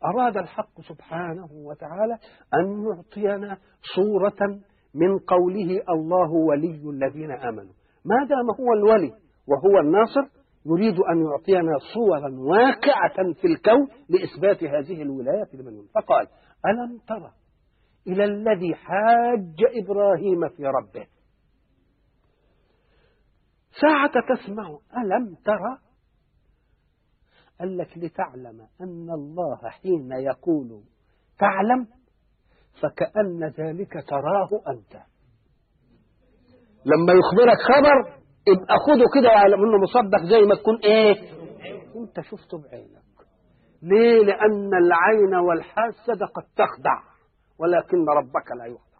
أراد الحق سبحانه وتعالى أن يعطينا صورة من قوله الله ولي الذين آمنوا ما دام هو الولي وهو الناصر يريد أن يعطينا صورا واقعة في الكون لإثبات هذه الولاية لمن يولي فقال ألم ترى إلى الذي حاج إبراهيم في ربه ساعة تسمع ألم ترى قال لك لتعلم أن الله حين يقول تعلم فكأن ذلك تراه أنت لما يخبرك خبر ابقى خده كده وعلى انه مصدق زي ما تكون ايه انت شفته بعينك ليه لان العين والحاسه قد تخدع ولكن ربك لا يخدع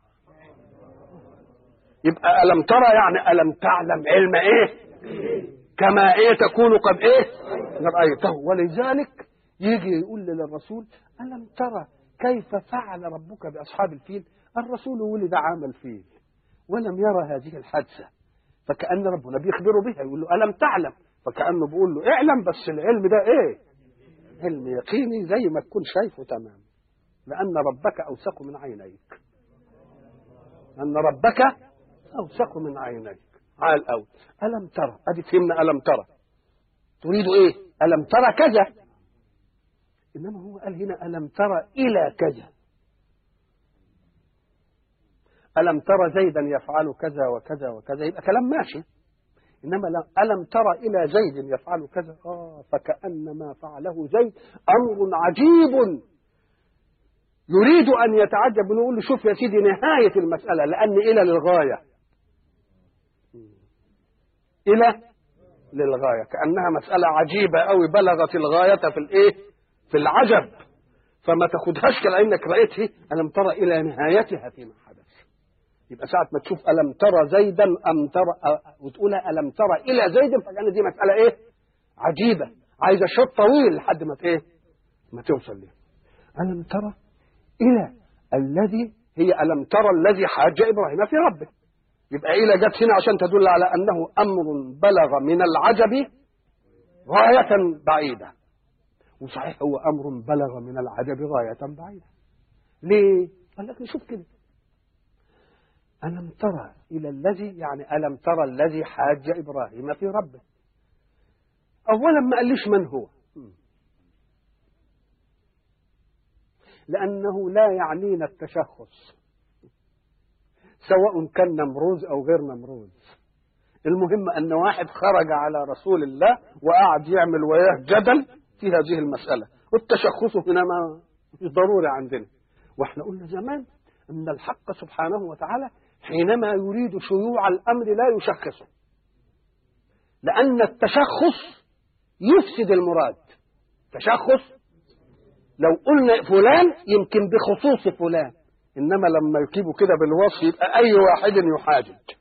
يبقى الم ترى يعني الم تعلم علم ايه كما ايه تكون قد ايه رايته ولذلك يجي يقول للرسول الم ترى كيف فعل ربك باصحاب الفيل الرسول ولد عام الفيل ولم يرى هذه الحادثه فكأن ربنا بيخبره بها يقول له ألم تعلم فكأنه بيقول له اعلم بس العلم ده ايه علم يقيني زي ما تكون شايفه تمام لأن ربك أوثق من عينيك أن ربك أوثق من عينيك على الأول ألم ترى أدي فهمنا ألم ترى تريد إيه ألم ترى كذا إنما هو قال هنا ألم ترى إلى كذا ألم ترى زيدا يفعل كذا وكذا وكذا يبقى كلام ماشي إنما ألم ترى إلى زيد يفعل كذا آه فكأن ما فعله زيد أمر عجيب يريد أن يتعجب ونقول له شوف يا سيدي نهاية المسألة لأن إلى للغاية إلى للغاية كأنها مسألة عجيبة أوي بلغت الغاية في الإيه في العجب فما تاخدهاش كأنك رأيته ألم ترى إلى نهايتها فيما حدث يبقى ساعة ما تشوف ألم ترى زيدا أم ترى وتقولها ألم ترى إلى زيد فكان دي مسألة إيه؟ عجيبة عايزة شوط طويل لحد ما إيه؟ ما توصل ليه. ألم ترى إلى الذي هي ألم ترى الذي حاج إبراهيم في ربه. يبقى إلى جت هنا عشان تدل على أنه أمر بلغ من العجب غاية بعيدة. وصحيح هو أمر بلغ من العجب غاية بعيدة. ليه؟ قال لك نشوف كده. ألم ترى إلى الذي يعني ألم ترى الذي حاج إبراهيم في ربه أولا ما قاليش من هو لأنه لا يعنينا التشخص سواء كان نمروز أو غير نمروز المهم أن واحد خرج على رسول الله وقعد يعمل وياه جدل في هذه المسألة والتشخص هنا ما مش ضروري عندنا واحنا قلنا زمان أن الحق سبحانه وتعالى حينما يريد شيوع الأمر لا يشخصه لأن التشخص يفسد المراد تشخص لو قلنا فلان يمكن بخصوص فلان إنما لما يجيبوا كده بالوصف يبقى أي واحد يحاجج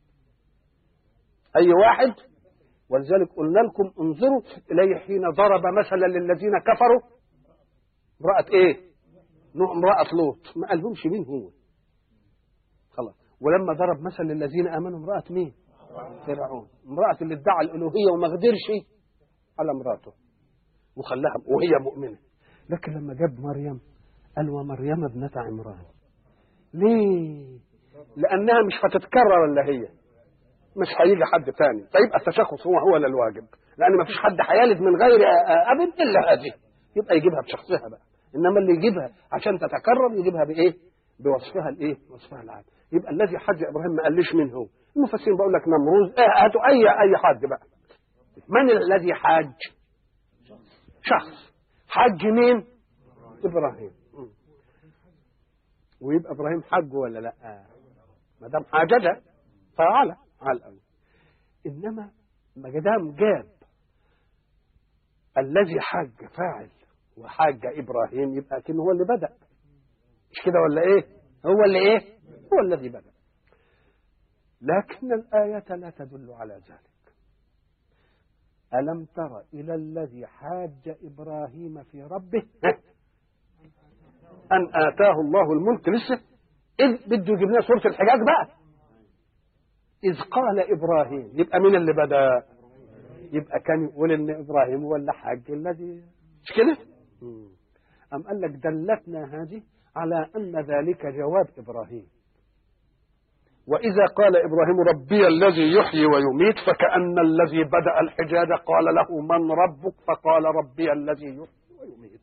أي واحد ولذلك قلنا لكم انظروا إليه حين ضرب مثلا للذين كفروا امرأة إيه؟ امرأة لوط ما قالهمش مين هو خلاص ولما ضرب مثل للذين امنوا امراه مين؟ فرعون امراه اللي ادعى الالوهيه وما قدرش على امراته وخلاها وهي مؤمنه لكن لما جاب مريم قال ومريم ابنة عمران ليه؟ لأنها مش هتتكرر إلا هي مش هيجي حد تاني فيبقى التشخص هو هو الواجب لأن ما فيش حد هيلد من غير أب إلا هذه يبقى يجيبها بشخصها بقى إنما اللي يجيبها عشان تتكرر يجيبها بإيه؟ بوصفها الإيه؟ وصفها العام يبقى الذي حج ابراهيم ما قاليش مين هو المفسرين بقول لك نمروز اه هاتوا اي اي حاج بقى من الذي حاج شخص حج مين ابراهيم ويبقى ابراهيم حج ولا لا ما دام حاججه فعل على الاول انما ما دام جاب الذي حج فاعل وحاج ابراهيم يبقى كان هو اللي بدا مش كده ولا ايه هو اللي ايه هو الذي بدأ لكن الآية لا تدل على ذلك ألم تر إلى الذي حاج إبراهيم في ربه أن آتاه الله الملك لسه إذ بده يجيب لنا سورة الحجاج بقى إذ قال إبراهيم يبقى مين اللي بدأ يبقى كان يقول إن إبراهيم هو اللي حاج الذي مش كده أم قال لك دلتنا هذه على أن ذلك جواب إبراهيم وإذا قال إبراهيم ربي الذي يحيي ويميت فكأن الذي بدأ الحجاج قال له من ربك فقال ربي الذي يحيي ويميت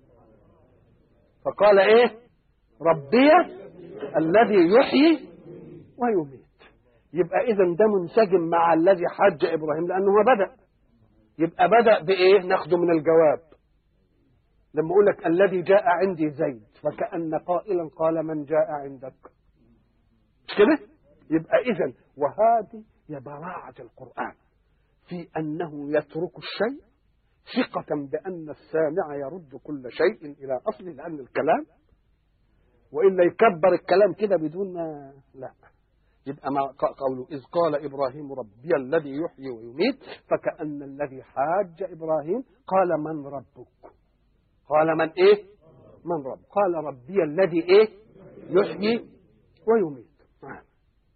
فقال إيه ربي الذي يحيي ويميت يبقى إذا ده منسجم مع الذي حج إبراهيم لأنه هو بدأ يبقى بدأ بإيه ناخده من الجواب لما أقول لك الذي جاء عندي زيد فكأن قائلا قال من جاء عندك مش كده يبقى إذا وهذه هي براعة القرآن في أنه يترك الشيء ثقة بأن السامع يرد كل شيء إلى أصله لأن الكلام وإلا يكبر الكلام كده بدون ما لا يبقى ما قوله إذ قال إبراهيم ربي الذي يحيي ويميت فكأن الذي حاج إبراهيم قال من ربك قال من إيه من رب قال ربي الذي إيه يحيي ويميت نعم.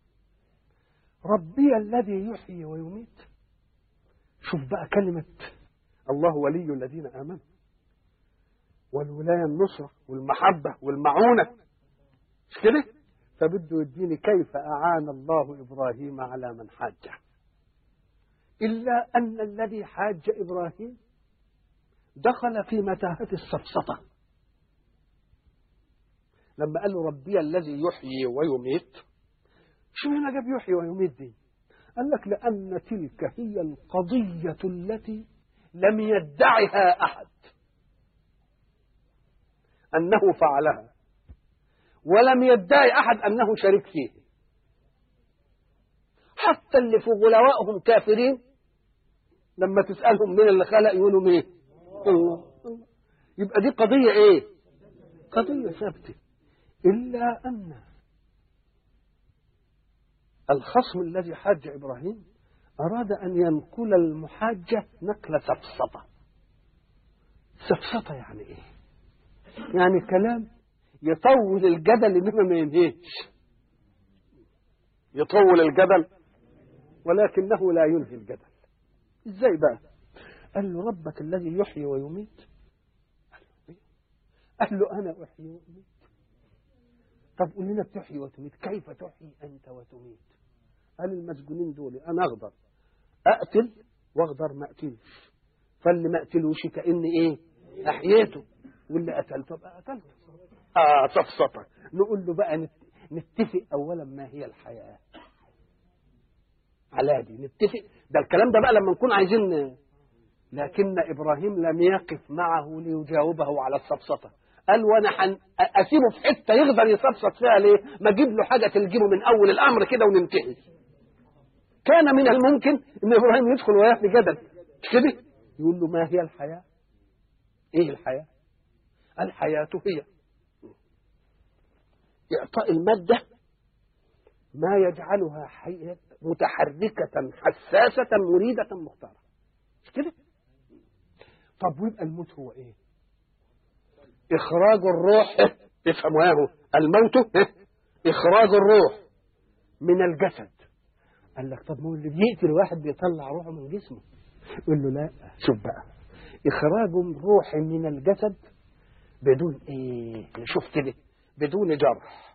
ربي الذي يحيي ويميت شوف بقى كلمة الله ولي الذين آمنوا والولاية النصرة والمحبة والمعونة مش كده فبده يديني كيف أعان الله إبراهيم على من حاجه إلا أن الذي حاج إبراهيم دخل في متاهة السفسطة لما قال له ربي الذي يحيي ويميت شو هنا جاب يحيي ويميت دي قال لك لأن تلك هي القضية التي لم يدعها أحد أنه فعلها ولم يدعي أحد أنه شريك فيه حتى اللي في غلوائهم كافرين لما تسألهم مين اللي خلق يقولوا مين الله يبقى دي قضية ايه قضية ثابتة إلا أن الخصم الذي حاج إبراهيم أراد أن ينقل المحاجة نقل سفسطة سفسطة يعني إيه يعني كلام يطول الجدل إنما ما ينهيش يطول الجدل ولكنه لا ينهي الجدل ازاي بقى قال له ربك الذي يحيي ويميت قال له انا احيي واميت طب قول لنا بتحيي وتميت كيف تحيي انت وتميت قال المسجونين دول انا اقدر اقتل واقدر ما اقتلش فاللي ما اقتلوش كاني ايه احييته واللي قتلته ابقى قتلته اه سفسطه نقول له بقى نتفق اولا ما هي الحياه على دي نتفق ده الكلام ده بقى لما نكون عايزين لكن ابراهيم لم يقف معه ليجاوبه على السفسطه قال وانا حن... اسيبه في حته يقدر يسفسط فيها ليه؟ ما اجيب له حاجه تلجمه من اول الامر كده وننتهي. كان من الممكن ان ابراهيم يدخل وياه في جدل مش كده؟ يقول له ما هي الحياه؟ ايه الحياه؟ الحياه هي اعطاء الماده ما يجعلها حية متحركة حساسة مريدة مختارة مش كده طب ويبقى الموت هو ايه اخراج الروح افهموا ايه الموت اخراج الروح من الجسد قال لك طب ما هو اللي بيقتل واحد بيطلع روحه من جسمه يقول له لا شوف بقى اخراج الروح من الجسد بدون ايه نشوف كده بدون جرح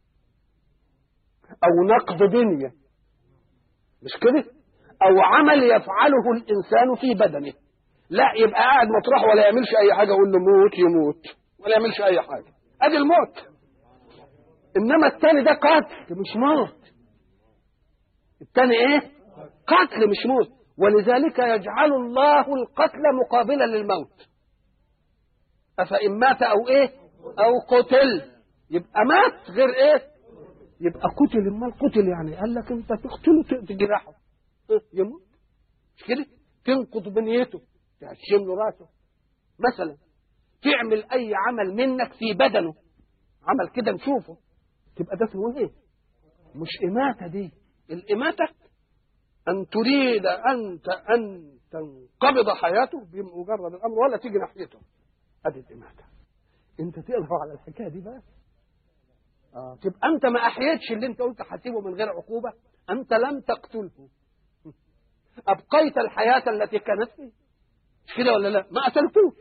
او نقض بنيه مش كده او عمل يفعله الانسان في بدنه لا يبقى قاعد مطرح ولا يعملش اي حاجه اقول له موت يموت ولا يعملش اي حاجه ادي الموت انما الثاني ده قتل مش موت الثاني ايه قتل مش موت ولذلك يجعل الله القتل مقابلا للموت افان مات او ايه او قتل يبقى مات غير ايه يبقى قتل امال قتل يعني قال لك انت تقتله تجرحه يموت مش كده تنقض بنيته تهشم له راسه مثلا تعمل اي عمل منك في بدنه عمل كده نشوفه تبقى ده اسمه ايه مش اماته دي الاماته ان تريد انت ان تنقبض حياته بمجرد الامر ولا تيجي ناحيته ادي الاماته انت تقدر على الحكايه دي بقى آه. تبقى انت ما احييتش اللي انت قلت هسيبه من غير عقوبه انت لم تقتله ابقيت الحياه التي كانت فيه مش كده ولا لا ما قتلتوش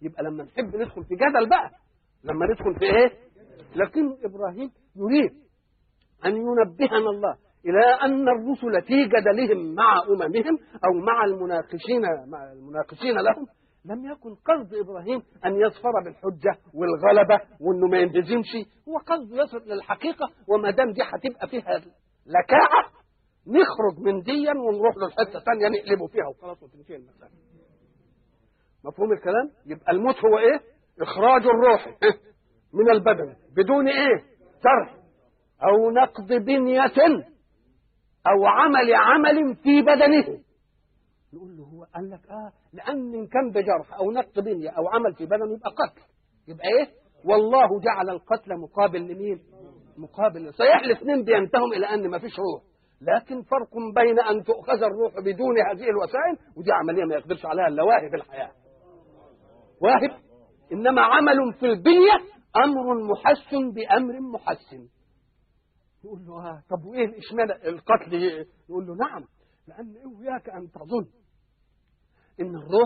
يبقى لما نحب ندخل في جدل بقى لما ندخل في ايه لكن ابراهيم يريد ان ينبهنا الله الى ان الرسل في جدلهم مع اممهم او مع المناقشين مع المناقشين لهم لم يكن قصد ابراهيم ان يظفر بالحجه والغلبه وانه ما ينهزمش هو قصد يصل للحقيقه وما دام دي هتبقى فيها لكاعه نخرج من ديا ونروح للحته الثانيه نقلبه فيها وخلاص وتنتهي المساله مفهوم الكلام يبقى الموت هو ايه اخراج الروح من البدن بدون ايه شرح او نقض بنيه او عمل عمل في بدنه نقول له هو قال لك اه لان ان كان بجرح او نقض بنيه او عمل في بدنه يبقى قتل يبقى ايه والله جعل القتل مقابل لمين مقابل صحيح الاثنين بينتهم الى ان ما فيش روح لكن فرق بين ان تؤخذ الروح بدون هذه الوسائل ودي عمليه ما يقدرش عليها الا واهب الحياه واهب انما عمل في البنيه امر محسن بامر محسن يقول له آه طب وايه اشمعنى القتل يقول له نعم لان اياك ان تظن ان الروح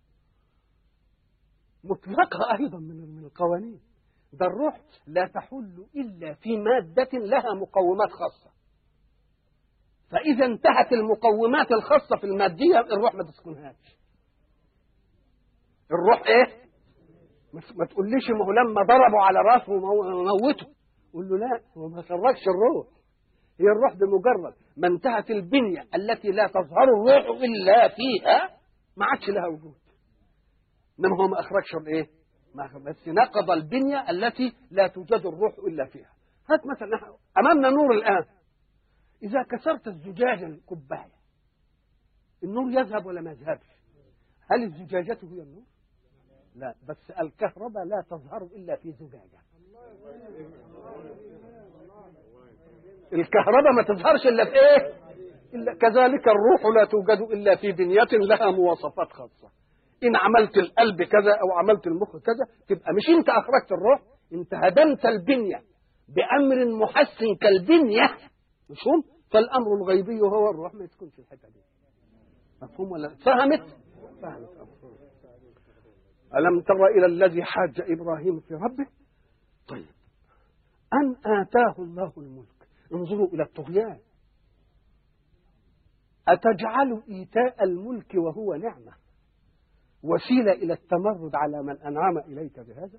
مطلقه ايضا من من القوانين ده الروح لا تحل الا في ماده لها مقومات خاصه فاذا انتهت المقومات الخاصه في الماديه الروح ما تسكنهاش الروح ايه ما تقوليش ما هو لما ضربوا على راسه وموته قول له لا هو ما خرجش الروح هي الروح بمجرد ما انتهت البنية التي لا تظهر الروح إلا فيها ما عادش لها وجود إنما هو ما أخرجش الإيه؟ ما بس نقض البنية التي لا توجد الروح إلا فيها هات مثلا أمامنا نور الآن إذا كسرت الزجاج الكباية النور يذهب ولا ما يذهبش هل الزجاجة هي النور؟ لا بس الكهرباء لا تظهر إلا في زجاجة الكهرباء ما تظهرش إلا في إيه إلا كذلك الروح لا توجد إلا في بنية لها مواصفات خاصة إن عملت القلب كذا أو عملت المخ كذا تبقى مش أنت أخرجت الروح أنت هدمت البنية بأمر محسن كالبنية مفهوم فالأمر الغيبي هو الروح ما يسكنش الحتة دي مفهوم ولا فهمت فهمت ألم تر إلى الذي حاج إبراهيم في ربه طيب أن آتاه الله الملك انظروا إلى الطغيان أتجعل إيتاء الملك وهو نعمة وسيلة إلى التمرد على من أنعم إليك بهذا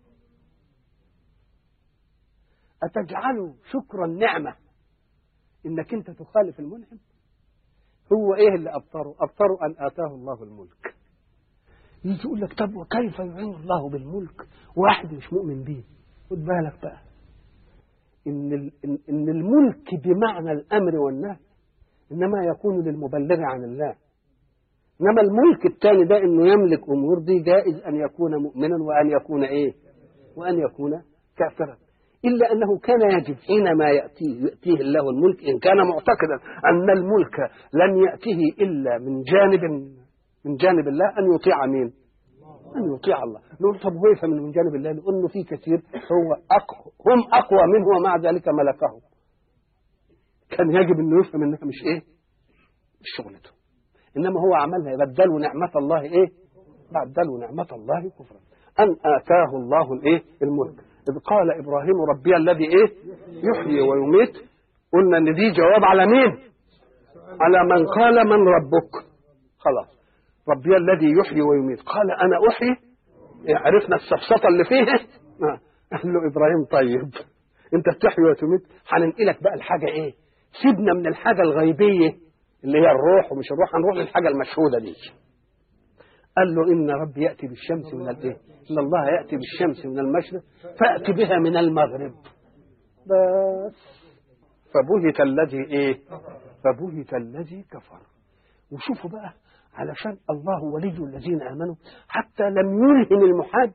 أتجعل شكر النعمة إنك أنت تخالف المنعم هو إيه اللي أبطره أبطره أن آتاه الله الملك يجي يقول لك طب وكيف يعين الله بالملك واحد مش مؤمن بيه خد بالك بقى إن, إن الملك بمعنى الأمر والنهي إنما يكون للمبلغ عن الله إنما الملك الثاني ده إنه يملك أمور دي جائز أن يكون مؤمنا وأن يكون إيه وأن يكون كافرا إلا أنه كان يجب حينما يأتيه, يأتيه الله الملك إن كان معتقدا أن الملك لن يأتيه إلا من جانب من جانب الله أن يطيع مين أن يطيع الله نقول طب هو يفهم من جانب الله لأنه في كثير هو أقوى هم أقوى منه ومع ذلك ملكه كان يجب أنه يفهم أنها مش إيه مش شغلته إنما هو عملها بدلوا نعمة الله إيه بدلوا نعمة الله كفرا أن آتاه الله الإيه الملك إذ قال إبراهيم ربي الذي إيه يحيي ويميت قلنا إن دي جواب على مين على من قال من ربك خلاص ربي الذي يحيي ويميت قال أنا أحيي عرفنا السفسطة اللي فيه قال له إبراهيم طيب أنت بتحيي وتميت هننقلك بقى الحاجة إيه سيبنا من الحاجة الغيبية اللي هي الروح ومش الروح هنروح للحاجة المشهودة دي قال له إن ربي يأتي بالشمس من الإيه إن الله يأتي بالشمس من المشرق فأتي بها من المغرب بس فبهت الذي إيه فبهت الذي كفر وشوفوا بقى علشان الله ولي الذين آمنوا حتى لم يلهم المحاج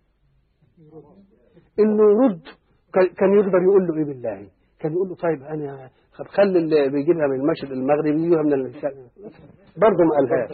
إنه يرد كان يقدر يقول له إيه بالله كان يقول له طيب أنا خلي اللي بيجيبها من المشرق المغرب يجيبها من الشرق برضه ما قالهاش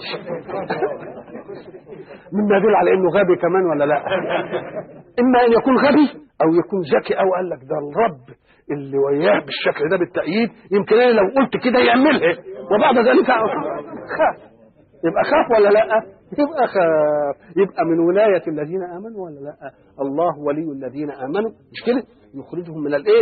مما يدل على انه غبي كمان ولا لا اما ان يكون غبي او يكون ذكي او قال لك ده الرب اللي وياه بالشكل ده بالتأييد يمكن انا لو قلت كده يعملها وبعد ذلك خاف يبقى خاف ولا لا يبقى خاف يبقى من ولاية الذين آمنوا ولا لا الله ولي الذين آمنوا مش كده يخرجهم من الايه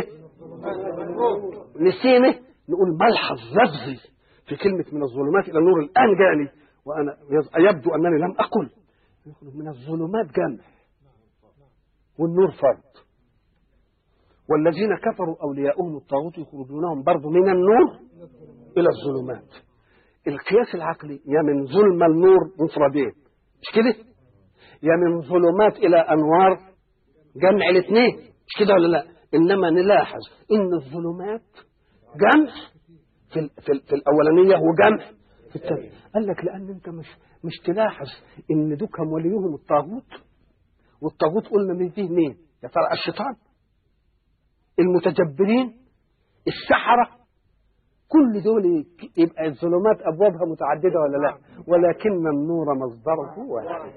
نسينا نقول ملحظ لفظي في كلمة من الظلمات إلى النور الآن جاني وأنا يبدو أنني لم أقل يخرج من الظلمات جمع والنور فرد والذين كفروا أولياؤهم الطاغوت يخرجونهم برضه من النور إلى الظلمات القياس العقلي يا من ظلم النور مفردين مش كده يا من ظلمات إلى أنوار جمع الاثنين مش كده ولا لا إنما نلاحظ إن الظلمات جمع في, ال في, ال في الأولانية وجمع في الثانية قال لك لأن أنت مش مش تلاحظ إن دوكم وليهم الطاغوت والطاغوت قلنا من فيه مين يا ترى الشيطان المتجبرين السحرة كل دول يبقى الظلمات أبوابها متعددة ولا لا ولكن النور مصدره واحد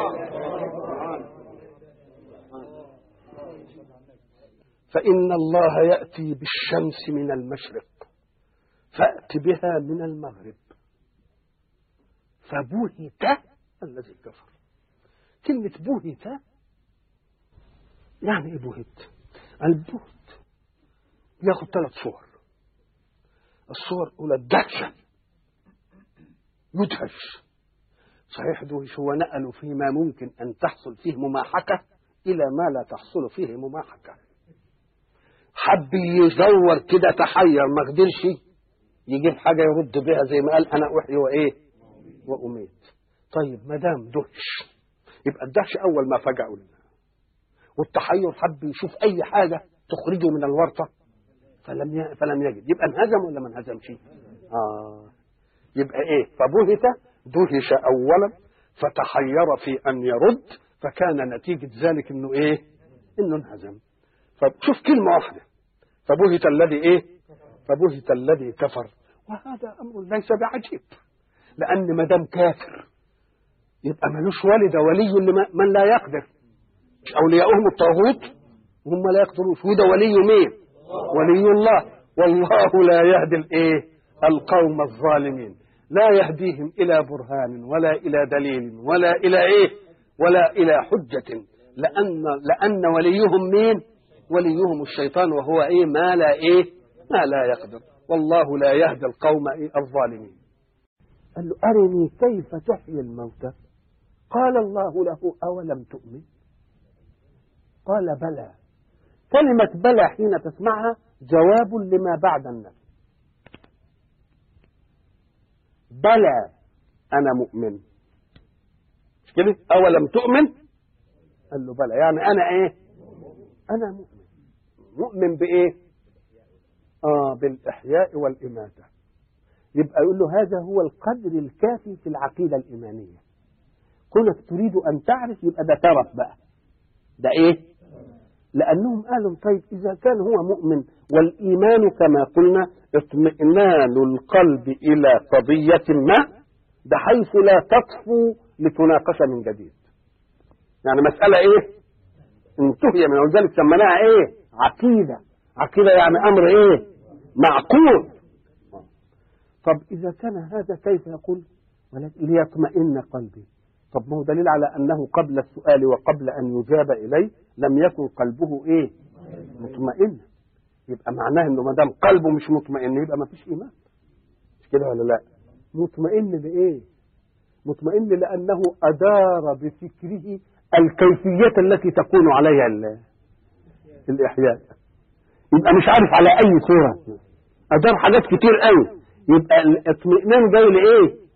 فإن الله يأتي بالشمس من المشرق فأت بها من المغرب فبهت الذي كفر كلمة بهت يعني ايه بهت البهت ياخد ثلاث صور الصور الأولى الدهشة يدهش صحيح دهش هو نقلوا فيما ممكن أن تحصل فيه مماحكة إلى ما لا تحصل فيه مماحكة حب يدور كده تحير ما قدرش يجيب حاجة يرد بها زي ما قال أنا أحيي وإيه وأميت طيب ما دام دهش يبقى الدهش أول ما فجأوا لنا والتحير حب يشوف أي حاجة تخرجه من الورطة فلم ي... فلم يجد يبقى انهزم ولا ما انهزمش؟ اه يبقى ايه؟ فبهت دهش اولا فتحير في ان يرد فكان نتيجه ذلك انه ايه؟ انه انهزم فشوف كلمه واحده فبهت الذي ايه؟ فبهت الذي كفر وهذا امر ليس بعجيب لان ما دام كافر يبقى ملوش والد ولي من لا يقدر مش اولياؤهم الطاغوت وهم لا يقدرون وده ولي مين؟ ولي الله والله لا يهدي الايه القوم الظالمين لا يهديهم الى برهان ولا الى دليل ولا الى ايه ولا الى حجه لان لان وليهم مين وليهم الشيطان وهو ايه ما لا ايه ما لا يقدر والله لا يهدي القوم إيه الظالمين قال له ارني كيف تحيي الموتى قال الله له اولم تؤمن قال بلى كلمة بلى حين تسمعها جواب لما بعد النفي بلى أنا مؤمن مش كده أولم تؤمن قال له بلى يعني أنا إيه أنا مؤمن مؤمن بإيه آه بالإحياء والإماتة يبقى يقول له هذا هو القدر الكافي في العقيدة الإيمانية كونك تريد أن تعرف يبقى ده ترف بقى ده إيه لأنهم قالوا طيب إذا كان هو مؤمن والإيمان كما قلنا اطمئنان القلب إلى قضية ما بحيث لا تطفو لتناقش من جديد يعني مسألة إيه انتهي من ولذلك سميناها إيه عقيدة عقيدة يعني أمر إيه معقول طب إذا كان هذا كيف يقول ولكن ليطمئن قلبي طب ما هو دليل على أنه قبل السؤال وقبل أن يجاب إليه لم يكن قلبه إيه مطمئن يبقى معناه انه ما دام قلبه مش مطمئن يبقى ما فيش ايمان مش كده ولا لا مطمئن بايه مطمئن لانه ادار بفكره الكيفيه التي تكون عليها الاحياء يبقى مش عارف على اي صوره ادار حاجات كتير قوي يبقى الاطمئنان جاي لايه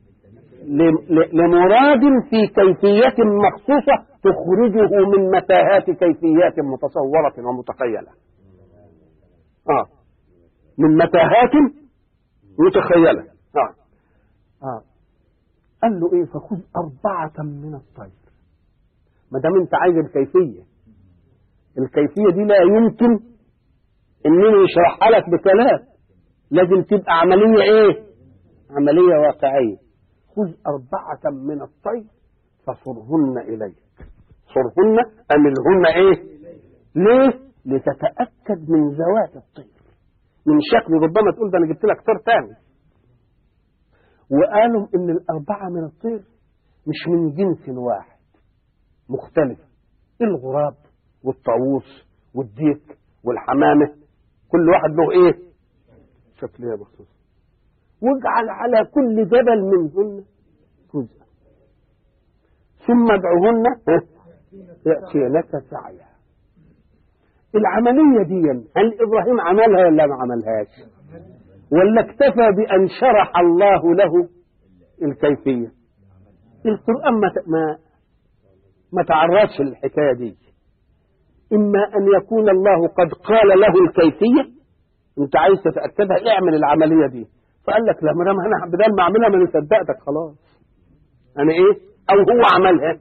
لمراد في كيفية مخصوصة تخرجه من متاهات كيفيات متصورة ومتخيلة آه. من متاهات متخيلة آه. آه. قال له ايه فخذ أربعة من الطير ما دام انت عايز الكيفية الكيفية دي لا يمكن انني يشرحها لك بكلام لازم تبقى عملية ايه عملية واقعية خذ أربعة من الطير فصرهن إليك صرهن أملهن إيه ليه لتتأكد من ذوات الطير من شكل ربما تقول ده أنا جبت لك طير تاني وقالوا إن الأربعة من الطير مش من جنس واحد مختلفة الغراب والطاووس والديك والحمامة كل واحد له ايه شكلها مخصوص واجعل على كل جبل منهن جزءا ثم ادعوهن يأتينك سعيا العملية دي هل إبراهيم عملها ولا ما عملهاش ولا اكتفى بأن شرح الله له الكيفية القرآن ما ما ما تعرضش للحكاية دي إما أن يكون الله قد قال له الكيفية أنت عايز تتأكدها اعمل العملية دي فقال لك لا ما دام انا بدل ما اعملها ما انا صدقتك خلاص انا ايه او هو عملها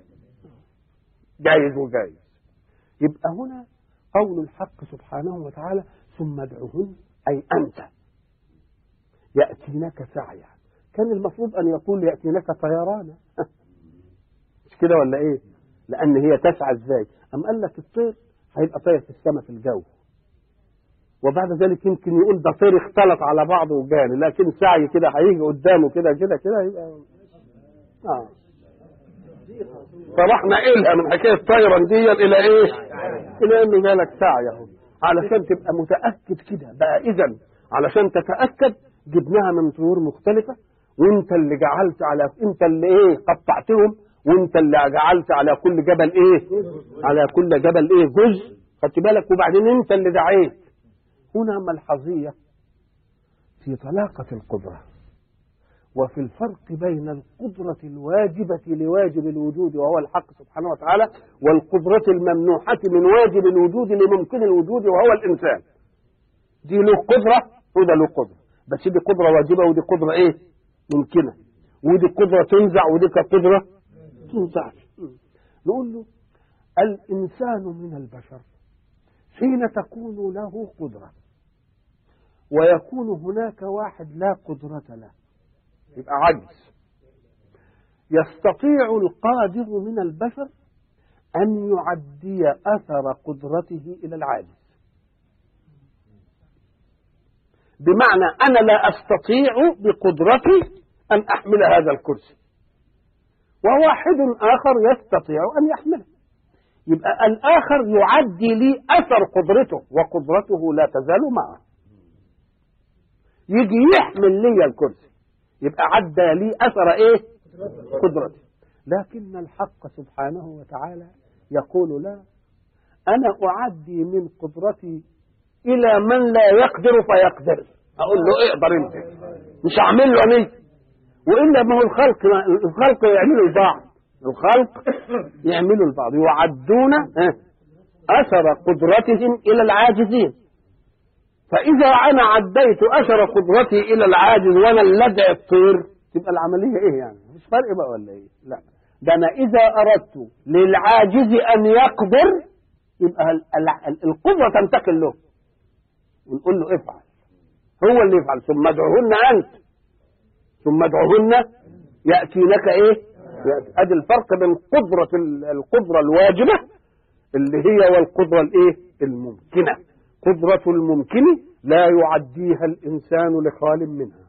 جايز وجايز يبقى هنا قول الحق سبحانه وتعالى ثم ادعوهن اي انت ياتينك سعيا كان المفروض ان يقول ياتينك طيرانا مش كده ولا ايه لان هي تسعى ازاي ام قال لك الطير هيبقى طاير في السماء في الجو وبعد ذلك يمكن يقول ده طير اختلط على بعضه وجاني لكن سعي كده هيجي قدامه كده كده كده يبقى اه فراح نقلها من حكايه طيرا دي الى ايه؟ الى انه جالك سعي اهو علشان تبقى متاكد كده بقى اذا علشان تتاكد جبناها من طيور مختلفه وانت اللي جعلت على انت اللي ايه قطعتهم وانت اللي جعلت على كل جبل ايه؟ على كل جبل ايه؟ جزء خدت بالك وبعدين انت اللي دعيت هنا ملحظية في طلاقة القدرة وفي الفرق بين القدرة الواجبة لواجب الوجود وهو الحق سبحانه وتعالى والقدرة الممنوحة من واجب الوجود لممكن الوجود وهو الإنسان دي له قدرة وده له قدرة بس دي قدرة واجبة ودي قدرة إيه ممكنة ودي قدرة تنزع ودي قدرة تنزع نقول له الإنسان من البشر حين تكون له قدرة ويكون هناك واحد لا قدرة له يبقى عجز يستطيع القادر من البشر أن يعدي أثر قدرته إلى العاجز بمعنى أنا لا أستطيع بقدرتي أن أحمل هذا الكرسي وواحد آخر يستطيع أن يحمله يبقى الآخر يعدي لي أثر قدرته وقدرته لا تزال معه يجي يحمل لي الكرسي يبقى عدى لي أثر إيه قدرتي لكن الحق سبحانه وتعالى يقول لا أنا أعدي من قدرتي إلى من لا يقدر فيقدر أقول له اقدر أنت مش أعمل له أنا وإلا ما هو الخلق الخلق يعملوا البعض الخلق يعملوا البعض يعدون أثر قدرتهم إلى العاجزين فإذا أنا عديت أثر قدرتي إلى العاجز وأنا اللدع الطير تبقى العملية إيه يعني؟ مش فرق بقى ولا إيه؟ لا ده أنا إذا أردت للعاجز أن يقدر يبقى القدرة تنتقل له ونقول له افعل هو اللي يفعل ثم ادعوهن أنت ثم ادعوهن يأتينك إيه؟ ادي الفرق بين قدرة القدرة الواجبة اللي هي والقدرة الايه الممكنة قدرة الممكن لا يعديها الإنسان لخال منها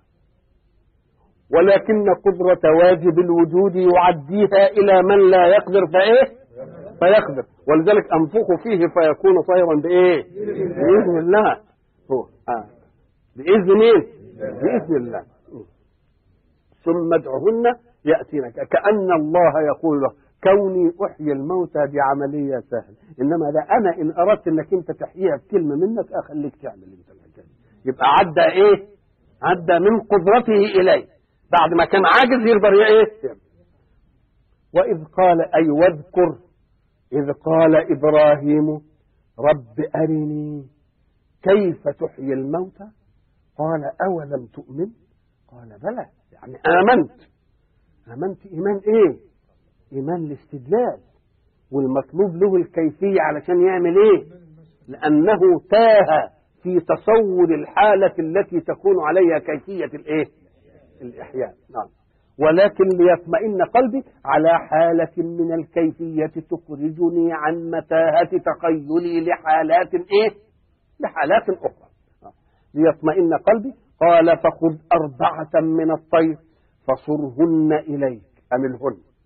ولكن قدرة واجب الوجود يعديها إلى من لا يقدر فإيه فيقدر ولذلك أنفخ فيه فيكون طيرا بإيه بإذن الله هو آه. بإذن إيه بإذن الله ثم ادعهن يأتينك كأن الله يقول له كوني أحيي الموتى دي عملية سهلة إنما ده أنا إن أردت إنك أنت تحييها بكلمة منك أخليك تعمل أنت الحكاية يبقى عدى إيه؟ عدى من قدرته إليه بعد ما كان عاجز يقدر إيه؟ وإذ قال أي واذكر إذ قال إبراهيم رب أرني كيف تحيي الموتى قال أولم تؤمن قال بلى يعني آمنت آمنت إيمان إيه إيمان الاستدلال والمطلوب له الكيفية علشان يعمل إيه لأنه تاه في تصور الحالة التي تكون عليها كيفية الإيه الإحياء نعم ولكن ليطمئن قلبي على حالة من الكيفية تخرجني عن متاهة تخيلي لحالات إيه لحالات أخرى ليطمئن قلبي قال فخذ أربعة من الطير فصرهن إليك أملهن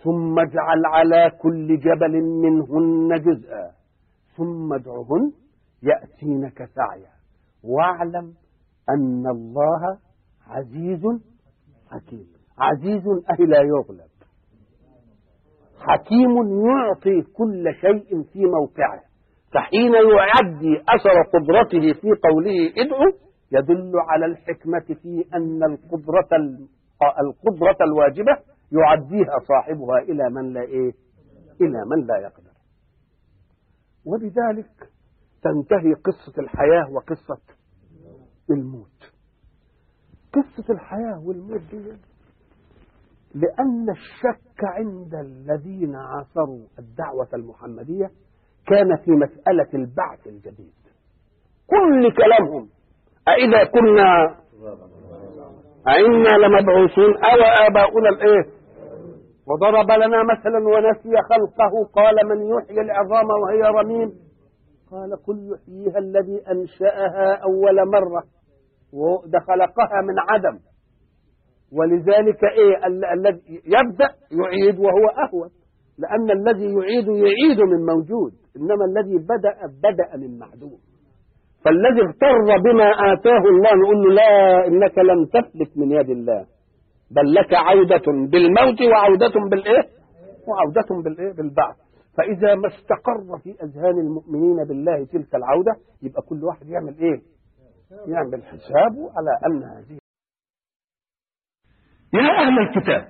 ثم اجعل على كل جبل منهن جزءا ثم ادعهن يأتينك سعيا واعلم أن الله عزيز حكيم عزيز أي لا يغلب حكيم يعطي كل شيء في موقعه فحين يعدي أثر قدرته في قوله ادعو يدل على الحكمة في أن القدرة القدرة الواجبة يعديها صاحبها إلى من لا إيه؟ إلى من لا يقدر. وبذلك تنتهي قصة الحياة وقصة الموت. قصة الحياة والموت دي لأن الشك عند الذين عاصروا الدعوة المحمدية كان في مسألة البعث الجديد. كل كلامهم أإذا كنا أئنا لمبعوثون أو آباؤنا الإيه؟ وضرب لنا مثلا ونسي خلقه قال من يحيي العظام وهي رميم قال قل يحييها الذي أنشأها أول مرة وده خلقها من عدم ولذلك إيه الذي يبدأ يعيد وهو أهون لأن الذي يعيد يعيد من موجود إنما الذي بدأ بدأ من معدوم فالذي اغتر بما آتاه الله نقول له لا إنك لم تفلت من يد الله بل لك عودة بالموت وعودة بالإيه وعودة بالإيه بالبعث فإذا ما استقر في أذهان المؤمنين بالله تلك العودة يبقى كل واحد يعمل إيه يعمل حسابه على أن هذه يا أهل الكتاب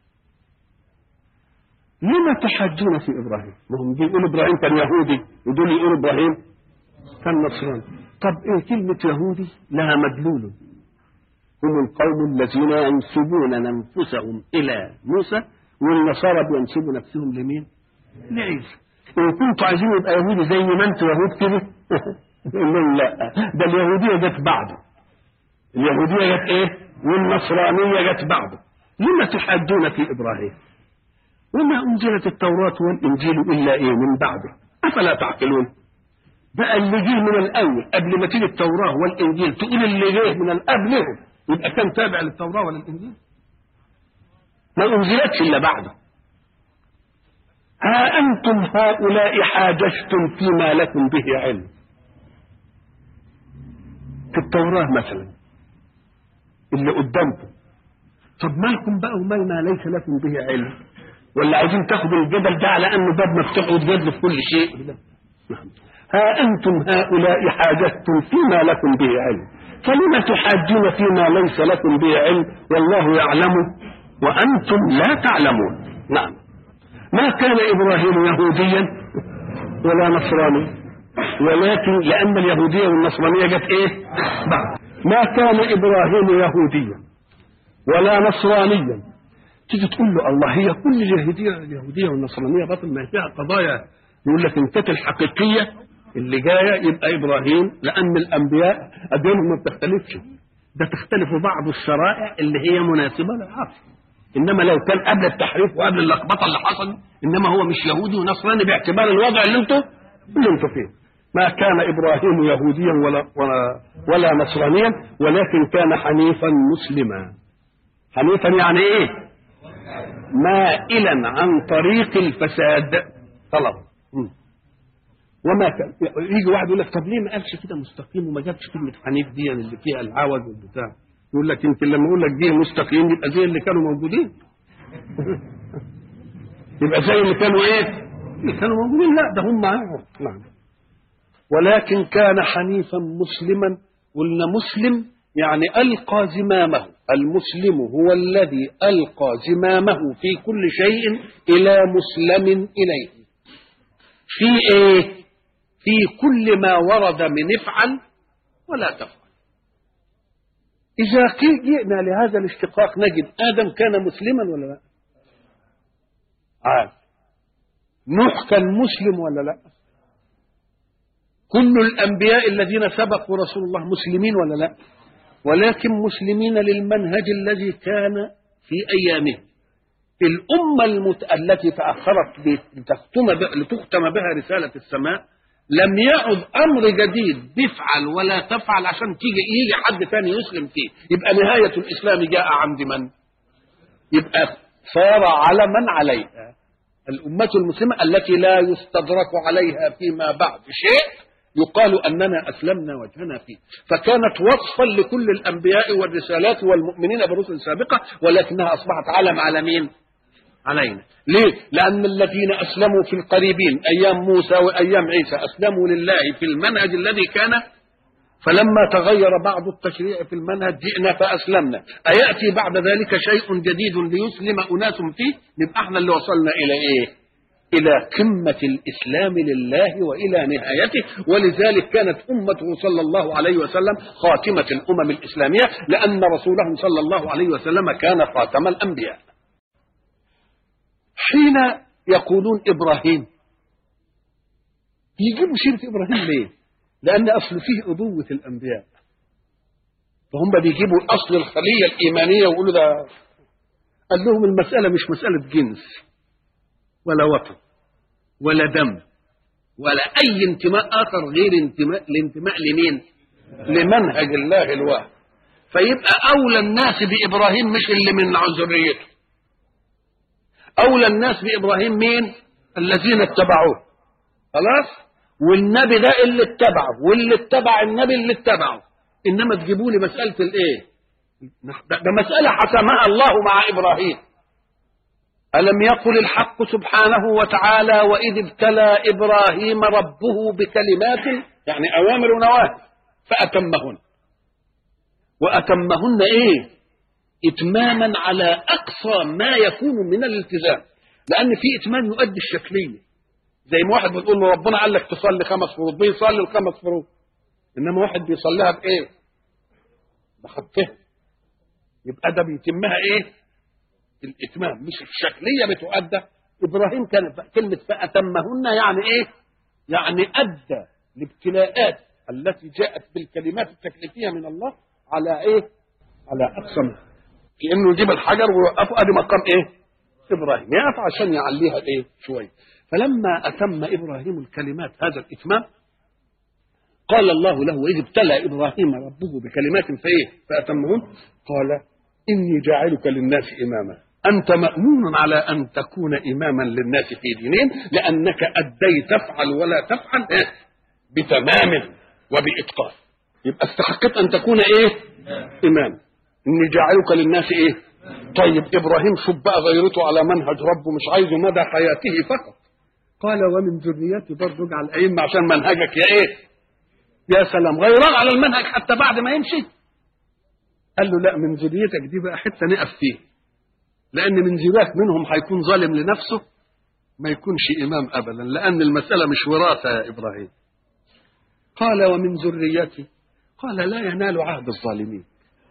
لما تحاجون في إبراهيم ما هم يقولوا إبراهيم كان يهودي ودول يقولوا إبراهيم كان نصراني طب ايه كلمة يهودي لها مدلول هم القوم الذين ينسبون أنفسهم إلى موسى والنصارى بينسبوا نفسهم لمين؟ لعيسى إن كنتوا عايزين يبقى يهودي زي ما أنتوا يهود كده يقول لا ده اليهودية جت بعده اليهودية جت إيه؟ والنصرانية جت بعده لما تحاجون في إبراهيم؟ وما أنزلت التوراة والإنجيل إلا إيه من بعده أفلا تعقلون؟ بقى اللي جه من الاول قبل ما تيجي التوراه والانجيل تقول اللي جه من قبلهم يبقى كان تابع للتوراه ولا الانجيل ما انزلتش الا بعده ها انتم هؤلاء حاججتم فيما لكم به علم في التوراه مثلا اللي قدامكم طب مالكم بقى ومال ما ليس لكم به علم ولا عايزين تاخدوا الجدل ده على انه باب مفتوح وتجادلوا في كل شيء نعم ها أنتم هؤلاء حاجتم فيما لكم به علم فلم تحاجون فيما ليس لكم به علم والله يعلم وأنتم لا تعلمون نعم ما كان إبراهيم يهوديا ولا نصراني ولكن لأن اليهودية والنصرانية جت إيه بعد ما كان إبراهيم يهوديا ولا نصرانيا تيجي تقول له الله هي كل اليهودية اليهودية والنصرانية باطل ما فيها قضايا يقول لك إن كانت الحقيقية اللي جاية يبقى إبراهيم لأن الأنبياء أديانهم ما بتختلفش ده تختلف بعض الشرائع اللي هي مناسبة للعصر إنما لو كان قبل التحريف وقبل اللخبطة اللي حصل إنما هو مش يهودي ونصراني باعتبار الوضع اللي أنتوا اللي أنتوا فيه ما كان إبراهيم يهوديا ولا, ولا, ولا نصرانيا ولكن كان حنيفا مسلما حنيفا يعني إيه مائلا عن طريق الفساد طلب وما كان يجي واحد يقول لك طب ليه ما قالش كده مستقيم وما جابش كلمه حنيف دي اللي فيها العوج والبتاع يقول لك يمكن لما يقول لك دي مستقيم يبقى زي اللي كانوا موجودين يبقى زي اللي كانوا ايه اللي كانوا موجودين لا ده هم نعم ولكن كان حنيفا مسلما قلنا مسلم يعني ألقى زمامه المسلم هو الذي ألقى زمامه في كل شيء إلى مسلم إليه في إيه في كل ما ورد من افعل ولا تفعل إذا جئنا لهذا الاشتقاق نجد آدم كان مسلما ولا لا عاد نوح كان مسلم ولا لا كل الأنبياء الذين سبقوا رسول الله مسلمين ولا لا ولكن مسلمين للمنهج الذي كان في أيامهم الأمة المت... التي تأخرت لتختم ب... لتختم بها رسالة السماء لم يعد أمر جديد تفعل ولا تفعل عشان تيجي يجي حد ثاني يسلم فيه يبقى نهاية الإسلام جاء عند من؟ يبقى صار علما عليها الأمة المسلمة التي لا يستدرك عليها فيما بعد شيء يقال أننا أسلمنا وجهنا فيه فكانت وصفا لكل الأنبياء والرسالات والمؤمنين برسل سابقة ولكنها أصبحت علم على مين علينا ليه لأن الذين أسلموا في القريبين أيام موسى وأيام عيسى أسلموا لله في المنهج الذي كان فلما تغير بعض التشريع في المنهج جئنا فأسلمنا أيأتي بعد ذلك شيء جديد ليسلم أناس فيه نبقى احنا اللي وصلنا إلى إيه إلى قمة الإسلام لله وإلى نهايته ولذلك كانت أمته صلى الله عليه وسلم خاتمة الأمم الإسلامية لأن رسولهم صلى الله عليه وسلم كان خاتم الأنبياء حين يقولون إبراهيم يجيبوا سيرة إبراهيم ليه لأن أصل فيه أبوة الأنبياء فهم بيجيبوا أصل الخلية الإيمانية ويقولوا ده قال لهم المسألة مش مسألة جنس ولا وطن ولا دم ولا أي انتماء آخر غير انتماء الانتماء لمين؟ لمنهج الله الواحد فيبقى أولى الناس بإبراهيم مش اللي من ذريته أولى الناس بإبراهيم مين؟ الذين اتبعوه خلاص؟ والنبي ده اللي اتبعه واللي اتبع النبي اللي اتبعه إنما تجيبوا لي مسألة الإيه؟ ده, ده مسألة حسمها الله مع إبراهيم ألم يقل الحق سبحانه وتعالى وإذ ابتلى إبراهيم ربه بكلمات يعني أوامر ونواهي فأتمهن وأتمهن إيه إتماما على أقصى ما يكون من الالتزام لأن في إتمام يؤدي الشكلية زي ما واحد بتقول له ربنا قال لك تصلي خمس فروض بيصلي الخمس فروض إنما واحد بيصليها بإيه بخطها يبقى ده بيتمها إيه الإتمام مش الشكلية بتؤدى إبراهيم كان كلمة فأتمهن يعني إيه يعني أدى الابتلاءات التي جاءت بالكلمات التكليفية من الله على إيه على أقصى كأنه يجيب الحجر ويوقفه أدي مقام إيه إبراهيم يقف عشان يعليها إيه شوية فلما أتم إبراهيم الكلمات هذا الإتمام قال الله له إذ ابتلى إبراهيم ربه بكلمات فإيه فأتمهن قال إني جاعلك للناس إماما أنت مأمون على أن تكون إماما للناس في دينهم لأنك أديت تفعل ولا تفعل إيه؟ بتمام وبإتقان يبقى استحقت أن تكون إيه إمام إني جاعلك للناس إيه طيب إبراهيم شوف بقى غيرته على منهج ربه مش عايزه مدى حياته فقط قال ومن ذريتي برضه اجعل أئمة عشان منهجك يا إيه يا سلام غيران على المنهج حتى بعد ما يمشي قال له لا من ذريتك دي بقى حته نقف فيه لان من ذريتك منهم هيكون ظالم لنفسه ما يكونش امام ابدا لان المساله مش وراثه يا ابراهيم قال ومن ذريتي قال لا ينال عهد الظالمين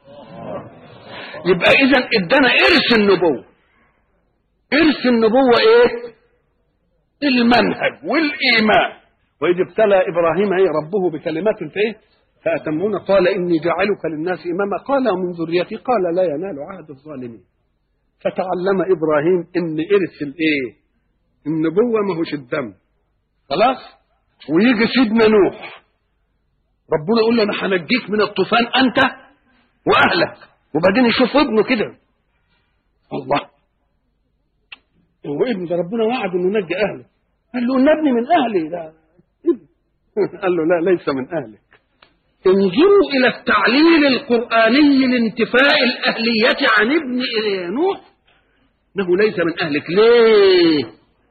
يبقى اذا ادانا ارث النبوه ارث النبوه ايه المنهج والايمان واذ ابتلى ابراهيم ايه ربه بكلمات فايه فأتمون قال إني جاعلك للناس إماما قال ومن ذريتي قال لا ينال عهد الظالمين فتعلم إبراهيم إن إرث الإيه النبوة ما هوش الدم خلاص ويجي سيدنا نوح ربنا يقول له أنا هنجيك من الطوفان أنت وأهلك وبعدين يشوف ابنه كده الله هو ابن ده ربنا وعد انه ينجي اهله قال له ان ابني من اهلي لا قال له لا ليس من اهلك انظروا إلى التعليل القرآني لانتفاء الأهلية عن ابن نوح إنه ليس من أهلك ليه؟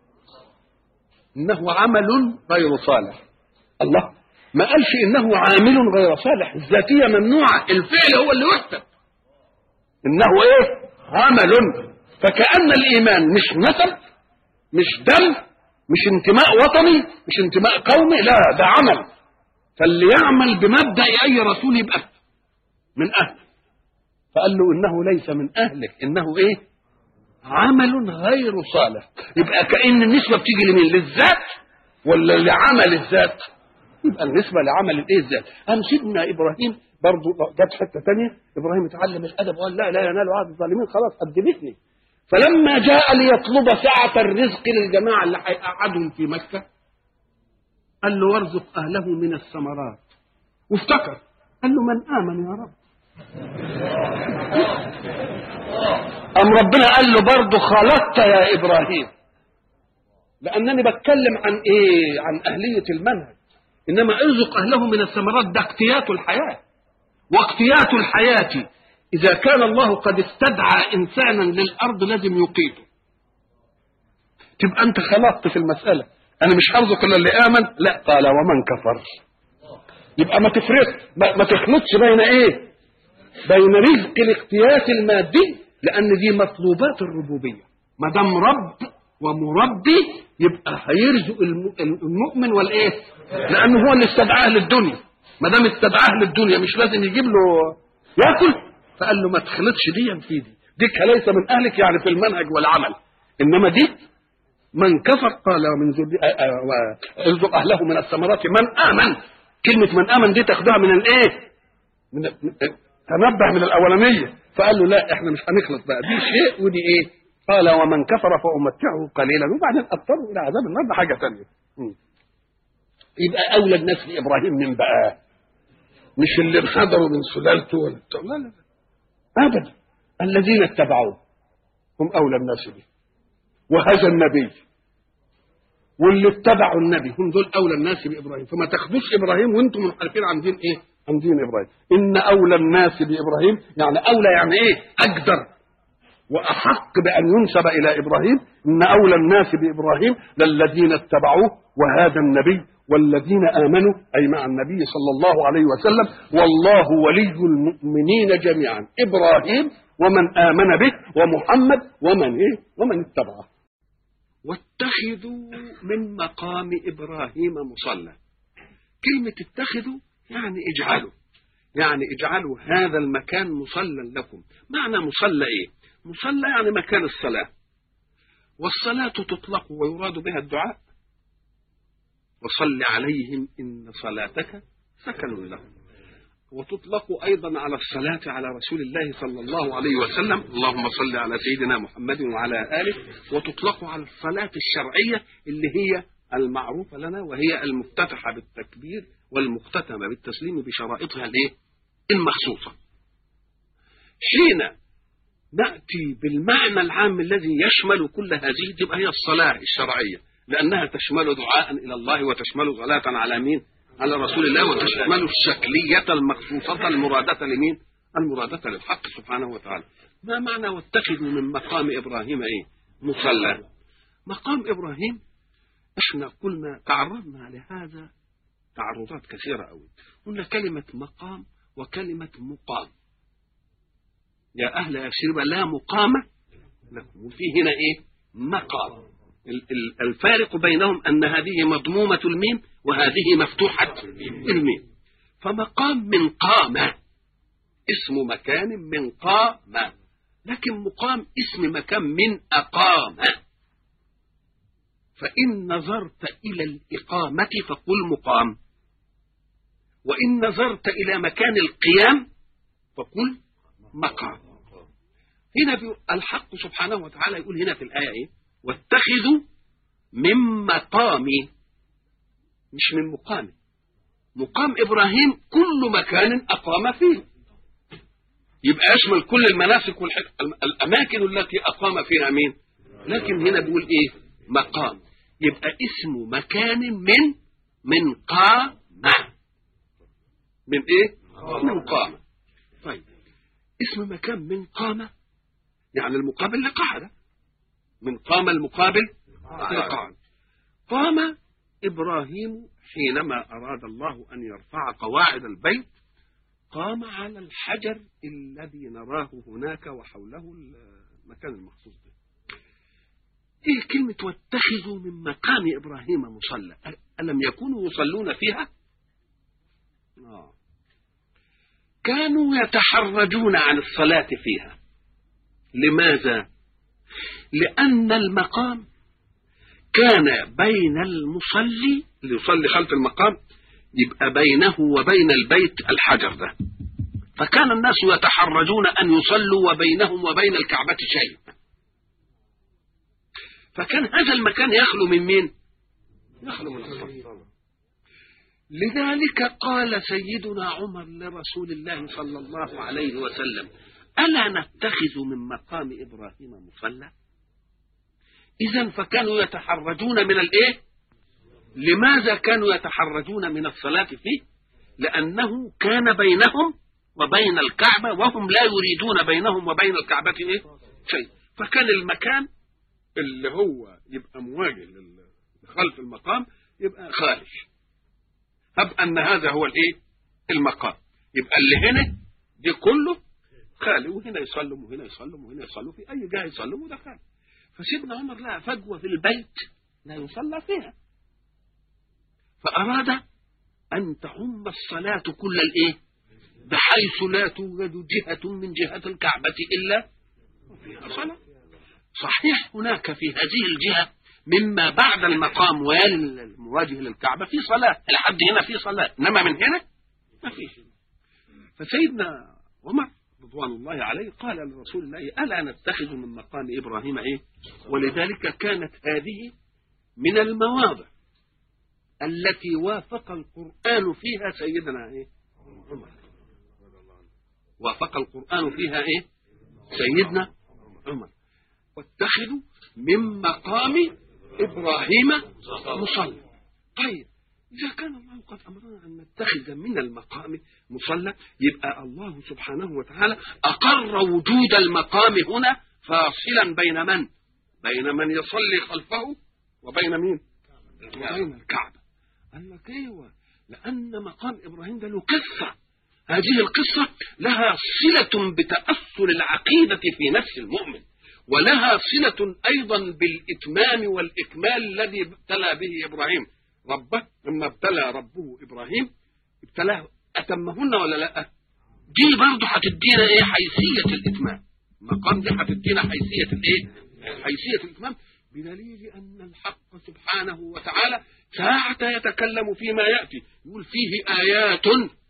إنه عمل غير صالح الله ما قالش إنه عامل غير صالح الذاتية ممنوعة الفعل هو اللي يحسب إنه إيه؟ عمل فكأن الإيمان مش نسب مش دم مش انتماء وطني مش انتماء قومي لا ده عمل فاللي يعمل بمبدا اي رسول يبقى من اهله فقال له انه ليس من اهلك انه ايه عمل غير صالح يبقى كان النسبه بتيجي لمين للذات ولا لعمل الذات يبقى النسبه لعمل الايه الذات قام سيدنا ابراهيم برضه جت حته ثانيه ابراهيم اتعلم الادب وقال لا لا ينال عهد الظالمين خلاص قدمتني فلما جاء ليطلب سعه الرزق للجماعه اللي هيقعدهم في مكه قال له وارزق أهله من الثمرات وافتكر قال له من آمن يا رب أم ربنا قال له برضه خلطت يا إبراهيم لأنني بتكلم عن إيه عن أهلية المنهج إنما ارزق أهله من الثمرات ده اقتيات الحياة واقتيات الحياة إذا كان الله قد استدعى إنسانا للأرض لازم يقيته تبقى أنت خلطت في المسألة أنا مش هرزق إلا اللي آمن لا قال ومن كفر يبقى ما تفرق ما, ما تخلطش بين إيه بين رزق الاقتياس المادي لأن دي مطلوبات الربوبية ما دام رب ومربي يبقى هيرزق المؤمن والايه؟ لانه هو اللي استدعاه للدنيا ما دام استدعاه للدنيا مش لازم يجيب له ياكل فقال له ما تخلطش دي في دي ديك ليس من اهلك يعني في المنهج والعمل انما دي من كفر قال ومن ارزق اهله من الثمرات من امن كلمه من امن دي تاخدها من الايه؟ من تنبه من الاولانيه فقال له لا احنا مش هنخلط بقى دي شيء ودي ايه؟ قال ومن كفر فأمتعه قليلا وبعدين أضطره إلى عذاب النار ده حاجة ثانية يبقى أولى الناس بإبراهيم من بقى مش اللي انحدروا من سلالته ولا لا لا أبدا الذين اتبعوه هم أولى الناس به وهذا النبي واللي اتبعوا النبي هم دول أولى الناس بإبراهيم فما تاخدوش إبراهيم وأنتم منحرفين عن دين إيه؟ عن دين إبراهيم إن أولى الناس بإبراهيم يعني أولى يعني إيه؟ أقدر واحق بان ينسب الى ابراهيم ان اولى الناس بابراهيم للذين اتبعوه وهذا النبي والذين امنوا اي مع النبي صلى الله عليه وسلم والله ولي المؤمنين جميعا ابراهيم ومن امن به ومحمد ومن ايه ومن اتبعه واتخذوا من مقام ابراهيم مصلى كلمه اتخذوا يعني اجعلوا يعني اجعلوا هذا المكان مصلى لكم معنى مصلى ايه مصلى يعني مكان الصلاة والصلاة تطلق ويراد بها الدعاء وصل عليهم إن صلاتك سكن لهم وتطلق أيضا على الصلاة على رسول الله صلى الله عليه وسلم اللهم صل على سيدنا محمد وعلى آله وتطلق على الصلاة الشرعية اللي هي المعروفة لنا وهي المفتتحة بالتكبير والمختتمة بالتسليم بشرائطها الايه؟ المخصوصة. حين نأتي بالمعنى العام الذي يشمل كل هذه تبقى هي الصلاة الشرعية لأنها تشمل دعاء إلى الله وتشمل صلاة على مين؟ على رسول الله وتشمل الشكلية المخصوصة المرادة لمين؟ المرادة للحق سبحانه وتعالى. ما معنى واتخذوا من مقام إبراهيم إيه؟ مصلى. مقام إبراهيم احنا قلنا تعرضنا لهذا تعرضات كثيرة أوي. قلنا كلمة مقام وكلمة مقام. يا أهل يثرب لا مقام لكم وفي هنا إيه مقام الفارق بينهم أن هذه مضمومة الميم وهذه مفتوحة الميم فمقام من قام اسم مكان من قام لكن مقام اسم مكان من أقام فإن نظرت إلى الإقامة فقل مقام وإن نظرت إلى مكان القيام فقل مقام هنا الحق سبحانه وتعالى يقول هنا في الآية إيه واتخذوا من مقامي مش من مقام مقام إبراهيم كل مكان أقام فيه يبقى يشمل كل المناسك والأماكن التي أقام فيها مين لكن هنا بيقول إيه مقام يبقى اسم مكان من من قام من إيه من قام طيب اسم مكان من قام يعني المقابل لقعد من قام المقابل لقعد قام إبراهيم حينما أراد الله أن يرفع قواعد البيت قام على الحجر الذي نراه هناك وحوله المكان المخصوص به ايه كلمة واتخذوا من مقام إبراهيم مصلى ألم يكونوا يصلون فيها آه. كانوا يتحرجون عن الصلاة فيها لماذا لأن المقام كان بين المصلي اللي يصلي خلف المقام يبقى بينه وبين البيت الحجر ده فكان الناس يتحرجون أن يصلوا وبينهم وبين الكعبة شيء فكان هذا المكان يخلو من مين يخلو من الصلاة لذلك قال سيدنا عمر لرسول الله صلى الله عليه وسلم ألا نتخذ من مقام إبراهيم مصلى إذا فكانوا يتحرجون من الإيه لماذا كانوا يتحرجون من الصلاة فيه لأنه كان بينهم وبين الكعبة وهم لا يريدون بينهم وبين الكعبة إيه شيء فكان المكان اللي هو يبقى مواجه خلف المقام يبقى خارج هب أن هذا هو الإيه المقام يبقى اللي هنا دي كله خالي وهنا يصلم وهنا يصلم وهنا يصلوا في أي جهة يصلم وده خالي فسيدنا عمر لقى فجوة في البيت لا يصلى فيها فأراد أن تعم الصلاة كل الإيه بحيث لا توجد جهة من جهة الكعبة إلا وفيها صلاة صحيح هناك في هذه الجهة مما بعد المقام ويلي المواجه للكعبة في صلاة لحد هنا في صلاة إنما من هنا ما فيش فسيدنا عمر رضوان الله عليه قال لرسول الله ألا نتخذ من مقام إبراهيم إيه ولذلك كانت هذه من المواضع التي وافق القرآن فيها سيدنا إيه عمر وافق القرآن فيها إيه سيدنا عمر واتخذوا من مقام إبراهيم مصلى طيب إذا كان الله قد أمرنا أن نتخذ من المقام مصلى يبقى الله سبحانه وتعالى أقر وجود المقام هنا فاصلا بين من بين من يصلي خلفه وبين مين وبين الكعبة قال لك ايوه لأن مقام إبراهيم ده له قصة هذه القصة لها صلة بتأصل العقيدة في نفس المؤمن ولها صلة أيضا بالإتمام والإكمال الذي ابتلى به إبراهيم ربه لما ابتلى ربه إبراهيم ابتلاه أتمهن ولا لا دي برضه هتدينا إيه حيثية الإتمام المقام دي هتدينا حيثية الإيه حيثية الإتمام بدليل أن الحق سبحانه وتعالى ساعة يتكلم فيما يأتي يقول فيه آيات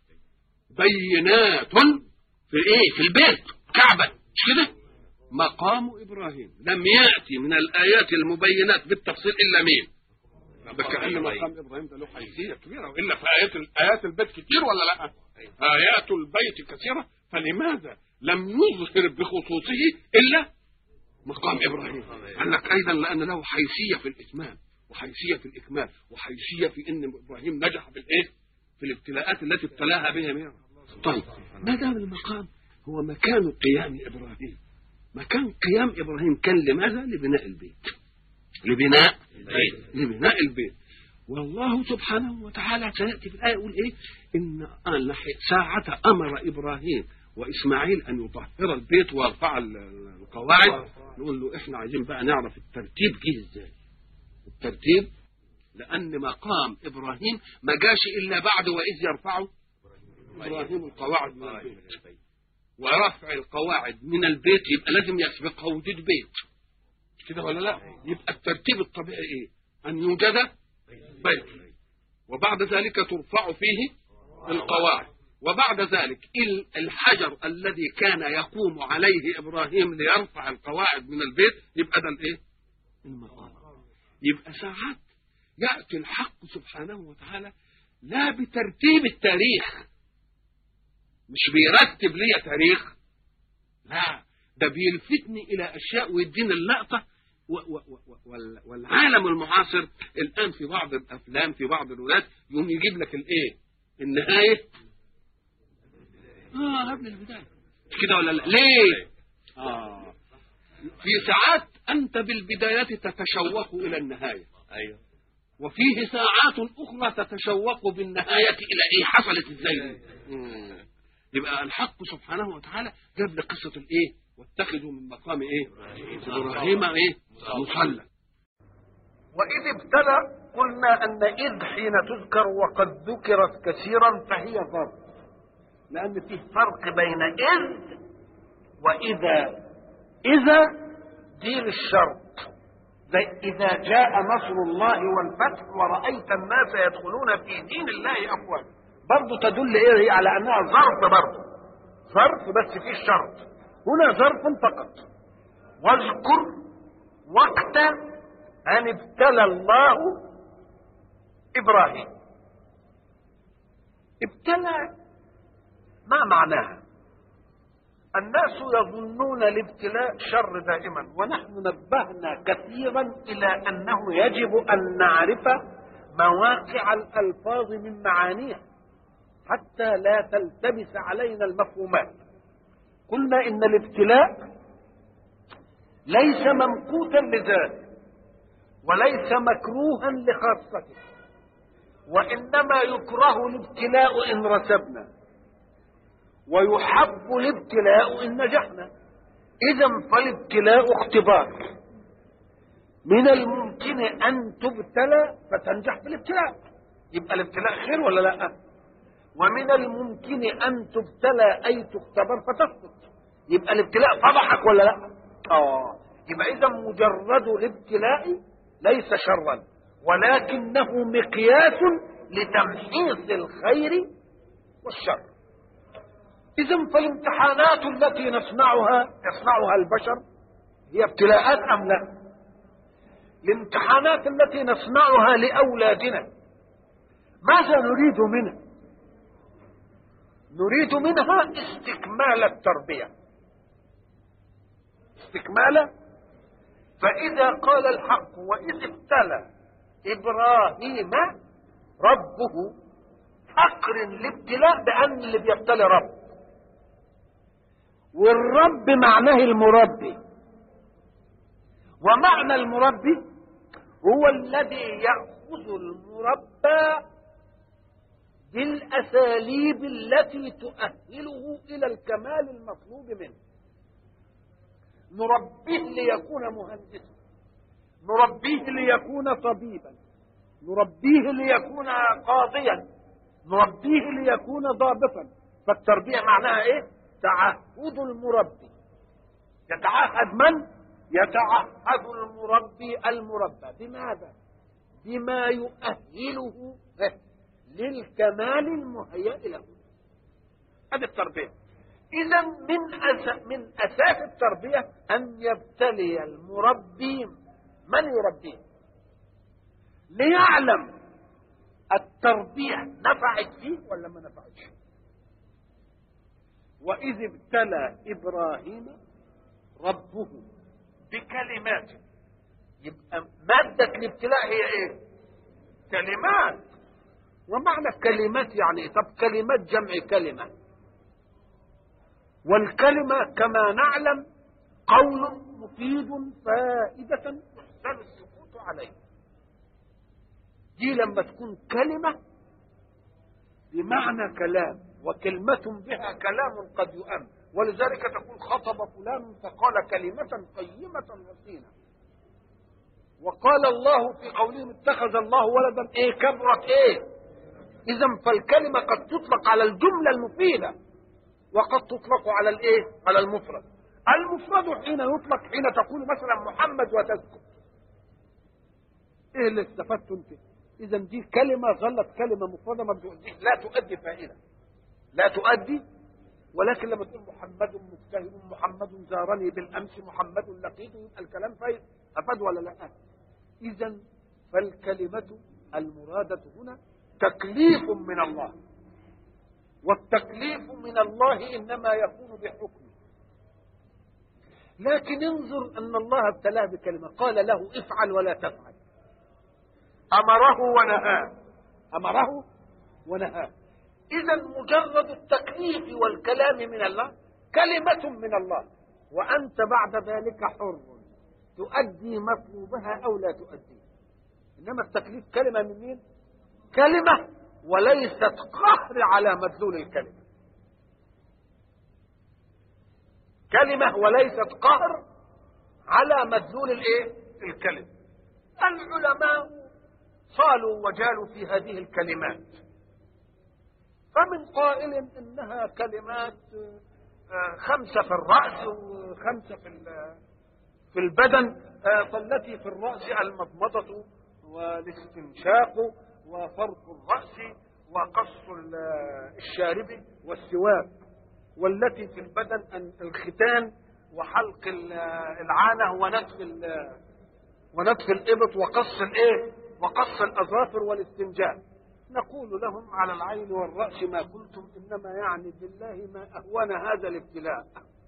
بينات في إيه في البيت كعبة مش كده مقام إبراهيم لم يأتي من الآيات المبينات بالتفصيل إلا مين كأن مقام إبراهيم ده له حيثية كبيرة وإلا في آيات آيات البيت كتير ولا لا آيات البيت كثيرة فلماذا لم يظهر بخصوصه إلا مقام إبراهيم قال لك أيضا لأن له حيثية في الإتمام وحيثية في الإكمال وحيثية في إن إبراهيم نجح في الإيه في الابتلاءات التي ابتلاها بها مين طيب ما دام المقام هو مكان قيام إبراهيم مكان قيام إبراهيم كان لماذا لبناء البيت لبناء البيت لبناء البيت والله سبحانه وتعالى سيأتي في الآية يقول إيه إن ساعة أمر إبراهيم وإسماعيل أن يطهر البيت ويرفع القواعد نقول له إحنا عايزين بقى نعرف الترتيب جه إزاي الترتيب لأن مقام إبراهيم ما جاش إلا بعد وإذ يرفعه إبراهيم القواعد من البيت ورفع القواعد من البيت يبقى لازم يسبقها وجود بيت كده ولا لا يبقى الترتيب الطبيعي ايه ان يوجد بيت وبعد ذلك ترفع فيه القواعد وبعد ذلك الحجر الذي كان يقوم عليه ابراهيم ليرفع القواعد من البيت يبقى ده الايه المقام يبقى ساعات ياتي الحق سبحانه وتعالى لا بترتيب التاريخ مش بيرتب لي تاريخ لا ده بيلفتني الى اشياء ويديني اللقطه و و و والعالم المعاصر الان في بعض الافلام في بعض الروايات يقوم يجيب لك الايه النهايه اه قبل البدايه كده ولا لا ليه اه في ساعات انت بالبدايات تتشوق الى النهايه ايوه وفيه ساعات اخرى تتشوق بالنهايه الى ايه حصلت ازاي يبقى الحق سبحانه وتعالى جاب لي قصه الايه واتخذوا من مقام ايه ابراهيم ايه مصلى وإذ ابتلى قلنا أن إذ حين تذكر وقد ذكرت كثيرا فهي ظرف لأن فيه فرق بين إذ وإذا إذا دين الشرط زي إذا جاء نصر الله والفتح ورأيت الناس يدخلون في دين الله أفواجا برضه تدل إيه على أنها ظرف برضه ظرف بس فيه شرط هنا ظرف فقط واذكر وقت أن ابتلى الله إبراهيم ابتلى ما معناها الناس يظنون الابتلاء شر دائما ونحن نبهنا كثيرا الى انه يجب ان نعرف مواقع الالفاظ من معانيها حتى لا تلتبس علينا المفهومات قلنا ان الابتلاء ليس ممقوتا لذاته وليس مكروها لخاصته وانما يكره الابتلاء ان رسبنا ويحب الابتلاء ان نجحنا اذا فالابتلاء اختبار من الممكن ان تبتلى فتنجح في الابتلاء يبقى الابتلاء خير ولا لا ومن الممكن ان تبتلى اي تختبر فتسقط يبقى الابتلاء فضحك ولا لا اه يبقى اذا مجرد الابتلاء ليس شرا ولكنه مقياس لتمحيص الخير والشر اذا فالامتحانات التي نصنعها يصنعها البشر هي ابتلاءات ام لا الامتحانات التي نصنعها لاولادنا ماذا نريد منها نريد منها استكمال التربيه استكمال فاذا قال الحق واذ ابتلى ابراهيم ربه اقرن الابتلاء بان اللي بيبتلي رب والرب معناه المربي ومعنى المربي هو الذي ياخذ المربى بالاساليب التي تؤهله الى الكمال المطلوب منه نربيه ليكون مهندسا نربيه ليكون طبيبا نربيه ليكون قاضيا نربيه ليكون ضابطا فالتربيه معناها ايه تعهد المربي يتعهد من يتعهد المربي المربى بماذا بما يؤهله للكمال المهيأ له هذه التربيه اذا من أس... من اساس التربيه ان يبتلي المربي من يربيه ليعلم التربيه نفعت فيه ولا ما نفعتش واذ ابتلى ابراهيم ربه بكلمات يبقى ماده الابتلاء هي ايه كلمات ومعنى كلمات يعني طب كلمات جمع كلمه والكلمة كما نعلم قول مفيد فائدة يحسن السكوت عليه دي لما تكون كلمة بمعنى كلام وكلمة بها كلام قد يؤم ولذلك تقول خطب فلان فقال كلمة قيمة رصينة وقال الله في قولهم اتخذ الله ولدا ايه كبرت ايه اذا فالكلمة قد تطلق على الجملة المفيدة وقد تطلق على الايه على المفرد المفرد حين يطلق حين تقول مثلا محمد وتسكت ايه اللي استفدت انت اذا دي كلمه ظلت كلمه مفرده ما بتؤدي لا تؤدي فائده لا تؤدي ولكن لما تقول محمد مجتهد محمد زارني بالامس محمد لقيته يبقى الكلام فايد افاد ولا لا اذا فالكلمه المراده هنا تكليف من الله والتكليف من الله انما يكون بحكم لكن انظر ان الله ابتلاه بكلمه قال له افعل ولا تفعل امره ونهاه امره ونهاه اذا مجرد التكليف والكلام من الله كلمه من الله وانت بعد ذلك حر تؤدي مطلوبها او لا تؤدي انما التكليف كلمه من مين كلمه وليست قهر على مدلول الكلمة كلمة وليست قهر على مدلول الايه الكلمة العلماء صالوا وجالوا في هذه الكلمات فمن قائل انها كلمات خمسة في الرأس وخمسة في في البدن فالتي في الرأس المضمضة والاستنشاق وفرق الرأس وقص الشارب والسواك والتي في البدن الختان وحلق العانة ونتف ونتف الإبط وقص الإيه؟ وقص الأظافر والاستنجاء نقول لهم على العين والرأس ما قلتم إنما يعني بالله ما أهون هذا الابتلاء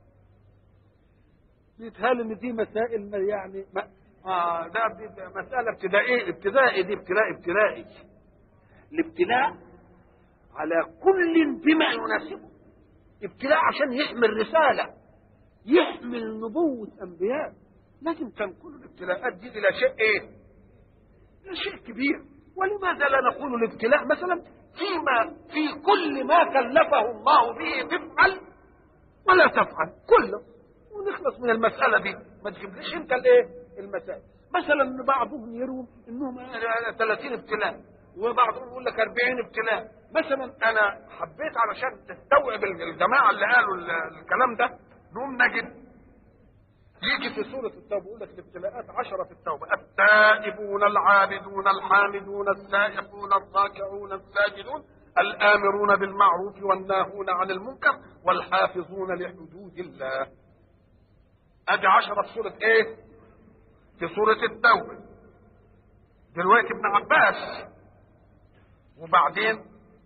بيتهال إن دي مسائل ما يعني ما آه ده دي ده مسألة ابتدائية ابتدائي دي ابتلاء ابتلائي الابتلاء على كل بما يناسبه ابتلاء عشان يحمل رسالة يحمل نبوة أنبياء لكن تنقل الابتلاءات دي إلى شيء إيه؟ إلى شيء كبير ولماذا لا نقول الابتلاء مثلا فيما في كل ما كلفه الله به تفعل ولا تفعل كله ونخلص من المسألة دي ما تجيبليش أنت الإيه؟ المسائل مثلا بعضهم يروم انهم 30 ابتلاء وبعضهم يقول لك 40 ابتلاء مثلا انا حبيت علشان تستوعب الجماعه اللي قالوا الكلام ده نقوم نجد يجي في سورة التوبة يقول لك الابتلاءات عشرة في التوبة التائبون العابدون الحامدون السائحون الراكعون الساجدون الآمرون بالمعروف والناهون عن المنكر والحافظون لحدود الله أدي عشرة في سورة إيه؟ في سورة التوبة دلوقتي ابن عباس وبعدين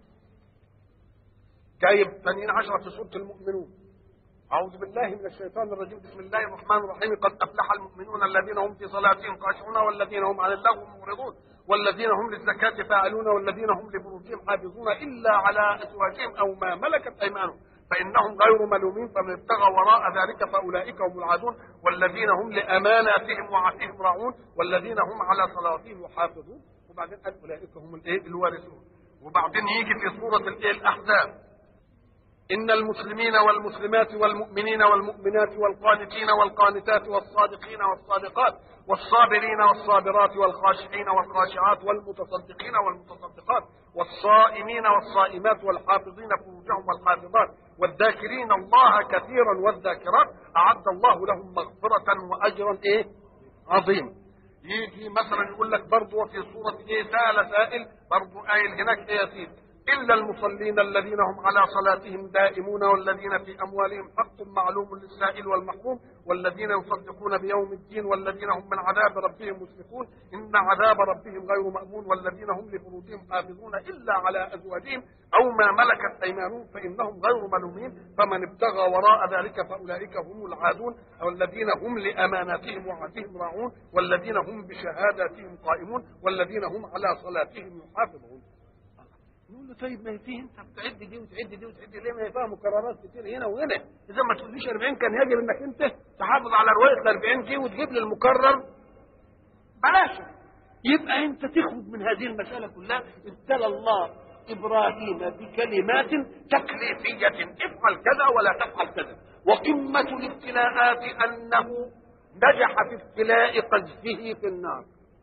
جايب ثانيين عشرة في سورة المؤمنون أعوذ بالله من الشيطان الرجيم بسم الله الرحمن الرحيم قد أفلح المؤمنون الذين هم في صلاتهم خاشعون والذين هم عن اللغو معرضون والذين هم للزكاة فاعلون والذين هم لفروجهم حافظون إلا على أزواجهم أو ما ملكت أيمانهم فإنهم غير ملومين فمن ابتغى وراء ذلك فأولئك هم العادون والذين هم لأماناتهم وعهدهم راعون والذين هم على صلاتهم يحافظون وبعدين قال أولئك هم الإيه الوارثون وبعدين يجي في سورة الإيه الأحزاب إن المسلمين والمسلمات والمؤمنين والمؤمنات والقانتين والقانتات والصادقين والصادقات والصابرين والصابرات والخاشعين والخاشعات والمتصدقين والمتصدقات والصائمين والصائمات والحافظين فروجهم والحافظات والذاكرين الله كثيرا والذاكرات أعد الله لهم مغفرة وأجرا إيه عظيما يجي مثلا يقول لك برضه في سورة إيه سأل سائل برضه قايل هناك إيه يا سيدي إلا المصلين الذين هم على صلاتهم دائمون والذين في أموالهم حق معلوم للسائل والمحروم والذين يصدقون بيوم الدين والذين هم من عذاب ربهم مشفقون إن عذاب ربهم غير مأمون والذين هم لفروجهم حافظون إلا على أزواجهم أو ما ملكت أيمانهم فإنهم غير ملومين فمن ابتغى وراء ذلك فأولئك هم العادون والذين هم لأماناتهم وعهدهم راعون والذين هم بشهاداتهم قائمون والذين هم على صلاتهم يحافظون نقول له طيب ما هي فيه انت بتعد دي وتعد دي وتعد دي ليه ما هي فيها مكررات كتير هنا وهنا اذا ما تقوليش 40 كان يجب انك انت تحافظ على روايه ال 40 دي وتجيب لي المكرر بلاش يبقى انت تخرج من هذه المساله كلها ابتلى الله ابراهيم بكلمات تكليفيه افعل كذا ولا تفعل كذا وقمه الابتلاءات انه نجح في ابتلاء قذفه في النار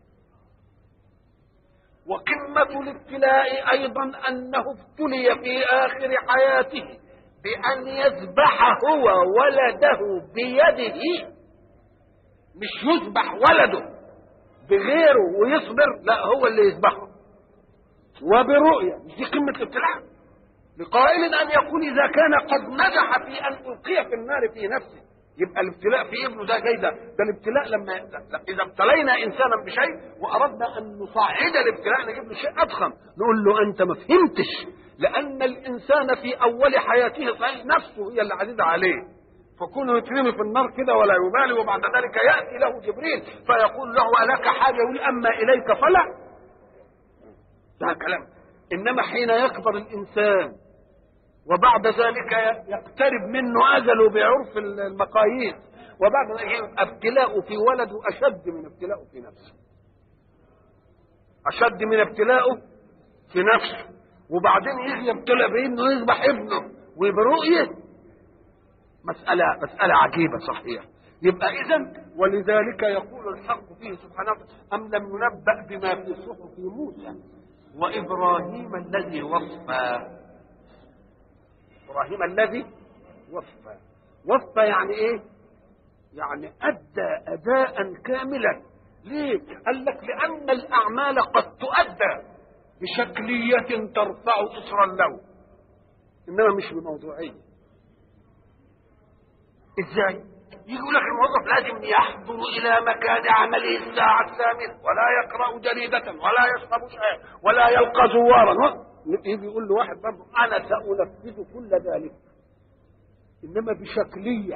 وقمة الابتلاء أيضا أنه ابتلي في آخر حياته بأن يذبح هو ولده بيده مش يذبح ولده بغيره ويصبر لا هو اللي يذبحه وبرؤية مش دي قمة الابتلاء لقائل أن يكون إذا كان قد نجح في أن ألقي في النار في نفسه يبقى الابتلاء في ابنه ده جاي ده ده الابتلاء لما اذا ابتلينا انسانا بشيء واردنا ان نصعد الابتلاء نجيب له شيء اضخم نقول له انت ما فهمتش لان الانسان في اول حياته صحيح نفسه هي اللي عزيزه عليه فكونه يترمي في النار كده ولا يبالي وبعد ذلك ياتي له جبريل فيقول له الك حاجه يقول اما اليك فلا ده كلام انما حين يكبر الانسان وبعد ذلك يقترب منه أجله بعرف المقاييس وبعد ذلك ابتلاء في ولده أشد من ابتلاءه في نفسه أشد من ابتلاءه في نفسه وبعدين يجي يبتلى بإنه يذبح ابنه وبرؤية مسألة مسألة عجيبة صحيح يبقى إذا ولذلك يقول الحق فيه سبحانه أم لم ينبأ بما في صحف موسى وإبراهيم الذي وصفى ابراهيم الذي وفى وفى يعني ايه يعني ادى اداء كاملا ليه قال لك لان الاعمال قد تؤدى بشكليه ترفع اسر اللون انما مش بموضوعيه ازاي يقول لك الموظف لازم يحضر الى مكان عمله الساعه الثامنه ولا يقرا جريده ولا يشرب شيئا ولا يلقى زوارا يجي يقول له واحد برضه انا سانفذ كل ذلك انما بشكليه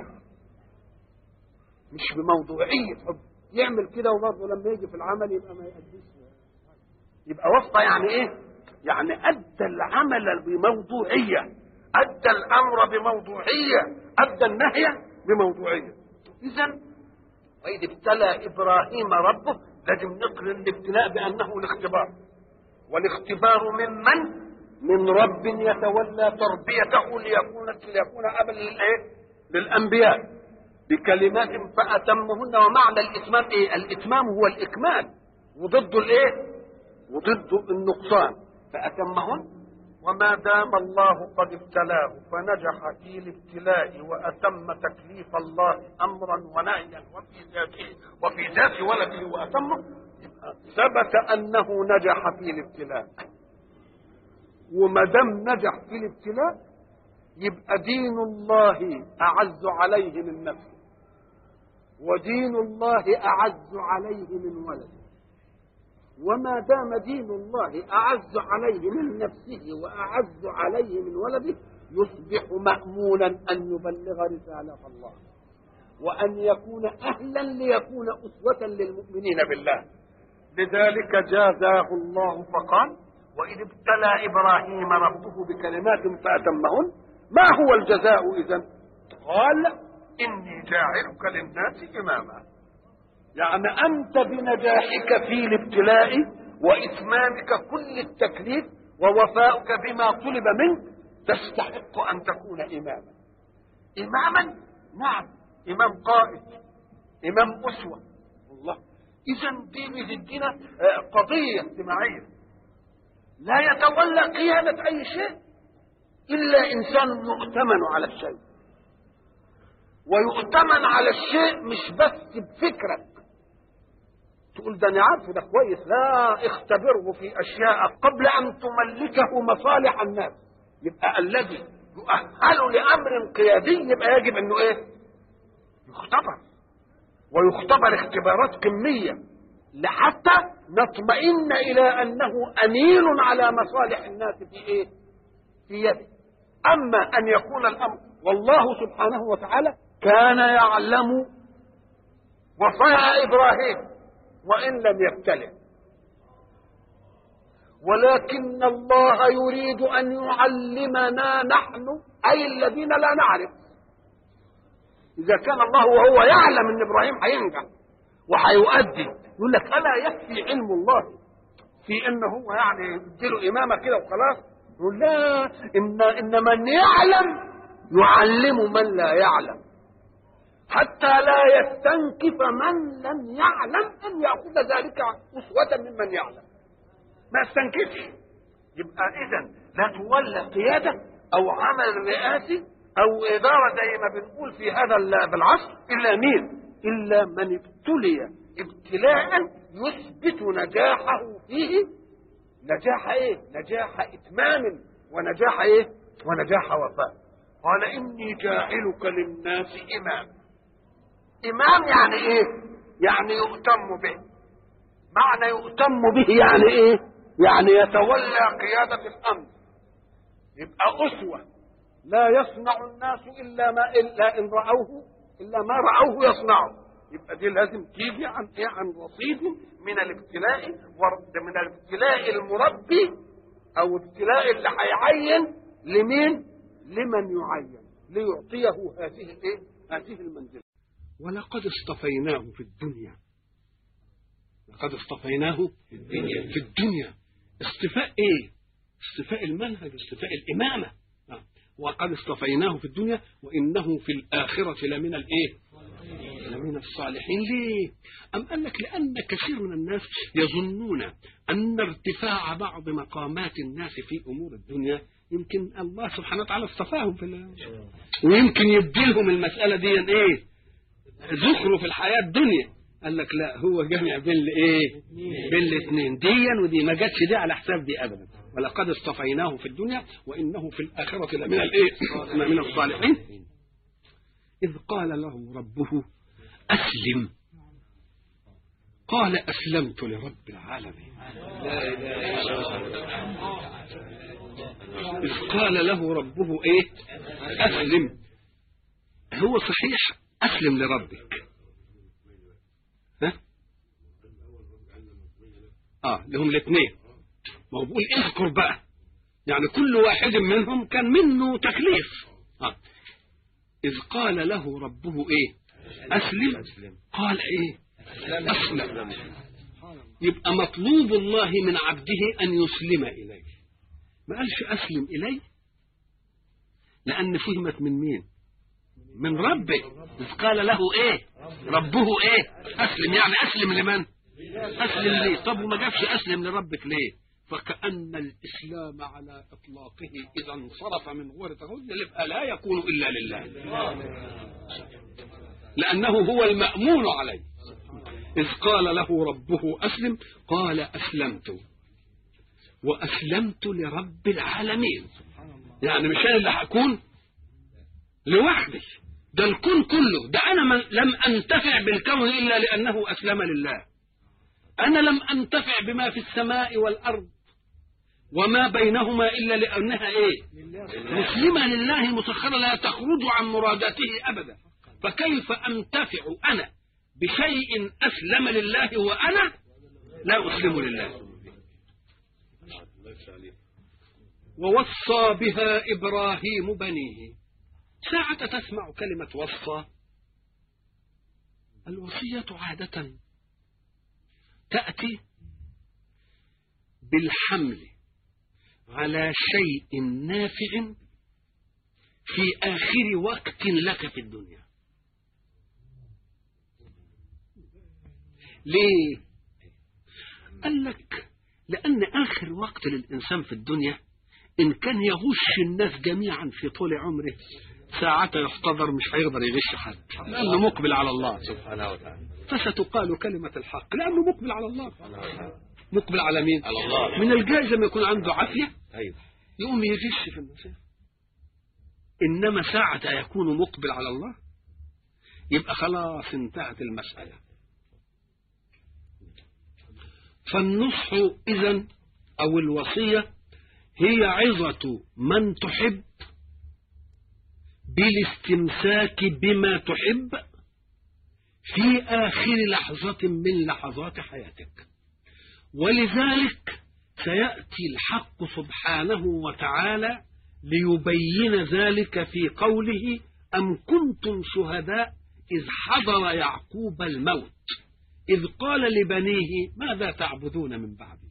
مش بموضوعيه حب يعمل كده وبرضه لما يجي في العمل يبقى ما يأديش يبقى وسطى يعني ايه؟ يعني ادى العمل بموضوعيه ادى الامر بموضوعيه ادى النهي بموضوعيه اذا واذ ابتلى ابراهيم ربه لازم نقرن الابتلاء بانه الاختبار والاختبار ممن من رب يتولى تربيته ليكون ليكون ابا للايه؟ للانبياء بكلمات فاتمهن ومعنى الاتمام ايه؟ الاتمام هو الاكمال وضده الايه؟ وضده النقصان فاتمهن وما دام الله قد ابتلاه فنجح في الابتلاء واتم تكليف الله امرا ونهيا وفي ذاته وفي ذات ولده واتمه ثبت انه نجح في الابتلاء وما دام نجح في الابتلاء يبقى دين الله اعز عليه من نفسه ودين الله اعز عليه من ولده وما دام دين الله اعز عليه من نفسه واعز عليه من ولده يصبح مامونا ان يبلغ رساله الله وان يكون اهلا ليكون اسوه للمؤمنين بالله لذلك جازاه الله فقال واذ ابتلى ابراهيم ربه بكلمات فاتمهن ما هو الجزاء اذا قال اني جاعلك للناس اماما يعني انت بنجاحك في الابتلاء واتمامك كل التكليف ووفاؤك بما طلب منك تستحق ان تكون اماما اماما نعم امام قائد امام اسوه الله اذا دي بتدينا قضيه اجتماعيه لا يتولى قياده اي شيء الا انسان يؤتمن على الشيء ويؤتمن على الشيء مش بس بفكرك تقول ده انا عارفه ده كويس لا اختبره في اشياء قبل ان تملكه مصالح الناس يبقى الذي يؤهل لامر قيادي يبقى يجب انه ايه يختبر ويختبر اختبارات كميه لحتى نطمئن الى انه امين على مصالح الناس في ايه في يده اما ان يكون الامر والله سبحانه وتعالى كان يعلم وفاء ابراهيم وان لم يبتلع ولكن الله يريد ان يعلمنا نحن اي الذين لا نعرف اذا كان الله وهو يعلم ان ابراهيم هينجح وهيؤدي يقول لك الا يكفي علم الله في ان هو يعني يديله امامه كده وخلاص يقول لا ان ان من يعلم يعلم من لا يعلم حتى لا يستنكف من لم يعلم ان ياخذ ذلك اسوه ممن يعلم ما يستنكفش يبقى اذا لا تولى قياده او عمل رئاسي او اداره زي ما بنقول في هذا بالعصر الا مين؟ الا من ابتلي ابتلاء يثبت نجاحه فيه نجاح ايه؟ نجاح اتمام ونجاح ايه؟ ونجاح وفاء قال اني جاعلك للناس امام امام يعني ايه؟ يعني يؤتم به معنى يؤتم به يعني ايه؟ يعني يتولى قيادة الامر يبقى اسوة لا يصنع الناس الا ما الا ان راوه الا ما راوه يصنعه يبقى دي لازم تيجي عن ايه عن رصيد من الابتلاء من الابتلاء المربي او ابتلاء اللي هيعين لمين؟ لمن يعين ليعطيه هذه الايه؟ هذه المنزله ولقد اصطفيناه في الدنيا لقد اصطفيناه في الدنيا في الدنيا اصطفاء ايه؟ اصطفاء المنهج اصطفاء الامامه وقد اصطفيناه في الدنيا وانه في الاخره لمن الايه؟ لمن الصالحين ليه؟ أم قال لك لأن كثير من الناس يظنون أن ارتفاع بعض مقامات الناس في أمور الدنيا يمكن الله سبحانه وتعالى اصطفاهم في الله ويمكن يبدلهم المسألة دي ايه؟ زخرف الحياة الدنيا قال لك لا هو جمع بين الايه؟ بين الاثنين ديا ودي ما جاتش دي على حساب دي ابدا ولقد اصطفيناه في الدنيا وانه في الاخره لمن الايه؟ من الصالحين إذ قال له ربه أسلم قال أسلمت لرب العالمين إذ قال له ربه إيه أسلم هو صحيح أسلم لربك ها آه لهم الاثنين ما هو بيقول اذكر بقى يعني كل واحد منهم كان منه تكليف آه. إذ قال له ربه إيه أسلم قال إيه أسلم يبقى مطلوب الله من عبده أن يسلم إليه ما قالش أسلم إليه لأن فهمت من مين من ربه إذ قال له إيه ربه إيه أسلم يعني أسلم لمن أسلم ليه طب وما جابش أسلم لربك ليه فكأن الإسلام على إطلاقه إذا انصرف من غير تغير يبقى لا يكون إلا لله لأنه هو المأمون عليه إذ قال له ربه أسلم قال أسلمت وأسلمت لرب العالمين يعني مش أنا اللي هكون لوحدي ده الكون كله ده أنا من لم أنتفع بالكون إلا لأنه أسلم لله أنا لم أنتفع بما في السماء والأرض وما بينهما إلا لأنها إيه مسلمة لله مسخرة لا تخرج عن مراداته أبدا فكيف أنتفع أنا بشيء أسلم لله وأنا لا أسلم لله ووصى بها إبراهيم بنيه ساعة تسمع كلمة وصى الوصية عادة تأتي بالحمل على شيء نافع في آخر وقت لك في الدنيا ليه قال لك لأن آخر وقت للإنسان في الدنيا إن كان يغش الناس جميعا في طول عمره ساعة يحتضر مش هيقدر يغش حد لأنه مقبل على الله سبحانه وتعالى فستقال كلمة الحق لأنه مقبل على الله مقبل على مين على الله من الجائز لما يكون عنده عافية ايوه يقوم يغش في الناس إنما ساعة يكون مقبل على الله يبقى خلاص انتهت المسألة فالنصح إذا أو الوصية هي عظة من تحب بالاستمساك بما تحب في آخر لحظة من لحظات حياتك ولذلك سيأتي الحق سبحانه وتعالى ليبين ذلك في قوله أم كنتم شهداء إذ حضر يعقوب الموت إذ قال لبنيه ماذا تعبدون من بعدي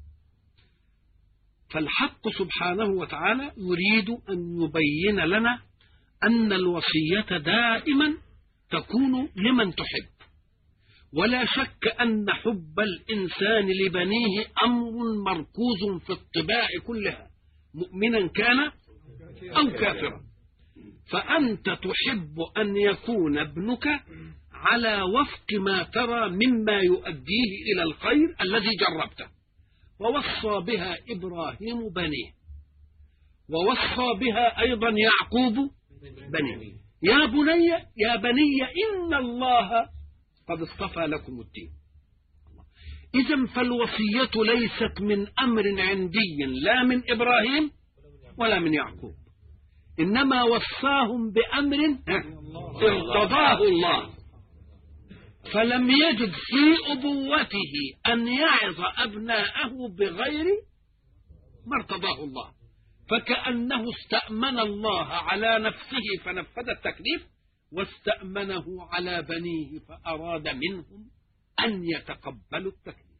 فالحق سبحانه وتعالى يريد أن يبين لنا أن الوصية دائما تكون لمن تحب ولا شك أن حب الإنسان لبنيه أمر مركوز في الطباع كلها مؤمنا كان أو كافرا فأنت تحب أن يكون ابنك على وفق ما ترى مما يؤديه إلى الخير الذي جربته ووصى بها إبراهيم بنيه ووصى بها أيضا يعقوب بنيه يا بني يا بني إن الله قد اصطفى لكم الدين إذا فالوصية ليست من أمر عندي لا من إبراهيم ولا من يعقوب إنما وصاهم بأمر ارتضاه الله فلم يجد في أبوته أن يعظ أبناءه بغير ما ارتضاه الله فكأنه استأمن الله على نفسه فنفذ التكليف واستأمنه على بنيه فأراد منهم أن يتقبلوا التكليف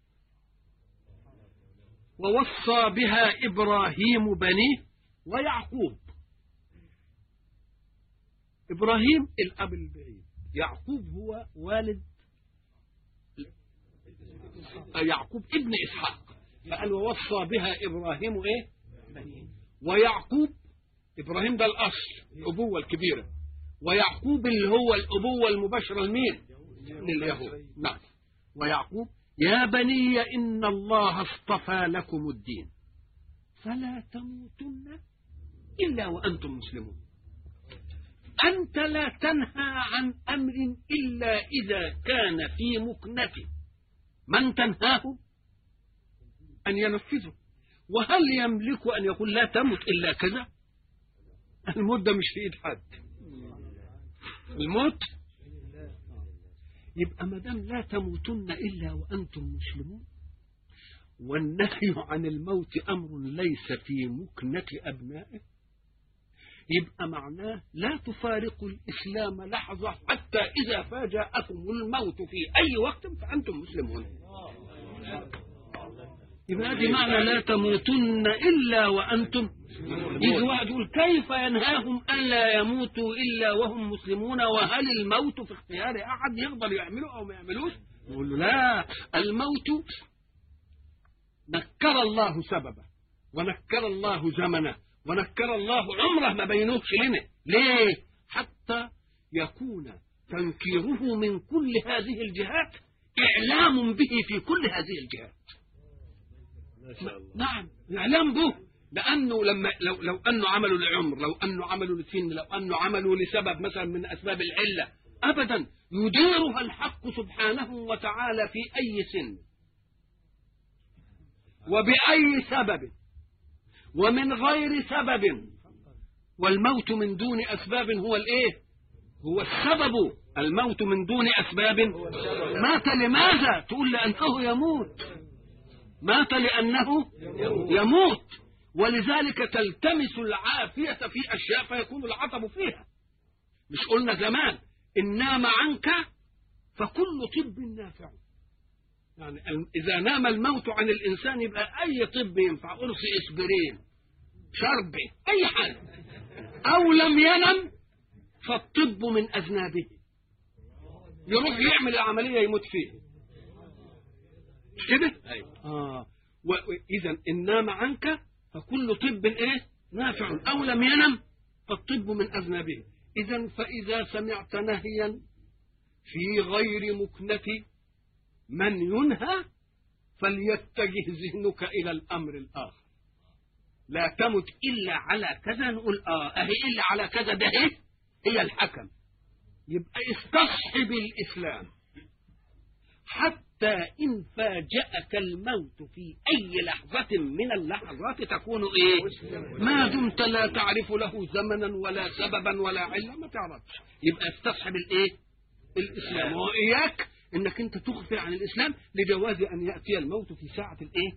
ووصى بها إبراهيم بنيه ويعقوب إبراهيم الأب البعيد يعقوب هو والد يعقوب ابن إسحاق فقال ووصى بها إبراهيم إيه بنيه ويعقوب إبراهيم ده الأصل الأبوة الكبيرة ويعقوب اللي هو الأبوة المباشرة لمين لليهود نعم ويعقوب يا بني إن الله اصطفى لكم الدين فلا تموتن إلا وأنتم مسلمون أنت لا تنهى عن أمر إلا إذا كان في مكنته من تنهاه أن ينفذه وهل يملك أن يقول لا تمت إلا كذا الموت ده مش في إيد حد الموت يبقى ما دام لا تموتن إلا وأنتم مسلمون والنهي عن الموت أمر ليس في مكنة أبنائه يبقى معناه لا تفارقوا الإسلام لحظة حتى إذا فاجأكم الموت في أي وقت فأنتم مسلمون يبقى هذه معنى لا تموتن إلا وأنتم يجي واحد يقول كيف ينهاهم ألا يموتوا إلا وهم مسلمون وهل الموت في اختيار أحد يقدر يعمله أو ما يعملوش نقول له لا الموت نكر الله سببه ونكر الله زمنه ونكر الله عمره ما بينوش لنا ليه حتى يكون تنكيره من كل هذه الجهات إعلام به في كل هذه الجهات نعم إعلام به لأنه لما لو لو أنه عملوا لعمر لو أنه عملوا لسن لو أنه عملوا لسبب مثلا من أسباب العلة أبدا يديرها الحق سبحانه وتعالى في أي سن وبأي سبب ومن غير سبب والموت من دون أسباب هو الإيه هو السبب الموت من دون أسباب مات لماذا تقول لأنه يموت مات لأنه يموت ولذلك تلتمس العافية في أشياء فيكون العطب فيها مش قلنا زمان إن نام عنك فكل طب نافع يعني إذا نام الموت عن الإنسان يبقى أي طب ينفع قرص إسبرين شرب أي حاجة أو لم ينم فالطب من أذنابه يروح يعمل العملية يموت فيه مش كده؟ أيوة. آه. وإذا إن نام عنك فكل طب إيه؟ نافع أو لم ينم فالطب من أذنابه إذا فإذا سمعت نهيا في غير مكنة من ينهى فليتجه ذهنك إلى الأمر الآخر لا تمت إلا على كذا نقول آه أهي إلا على كذا ده إيه هي الحكم يبقى استصحب الإسلام حتى إن فاجأك الموت في أي لحظة من اللحظات تكون إيه ما دمت لا تعرف له زمنا ولا سببا ولا علة ما تعرفش يبقى استصحب الإيه الإسلام وإياك انك انت تخفي عن الاسلام لجواز ان ياتي الموت في ساعه الايه؟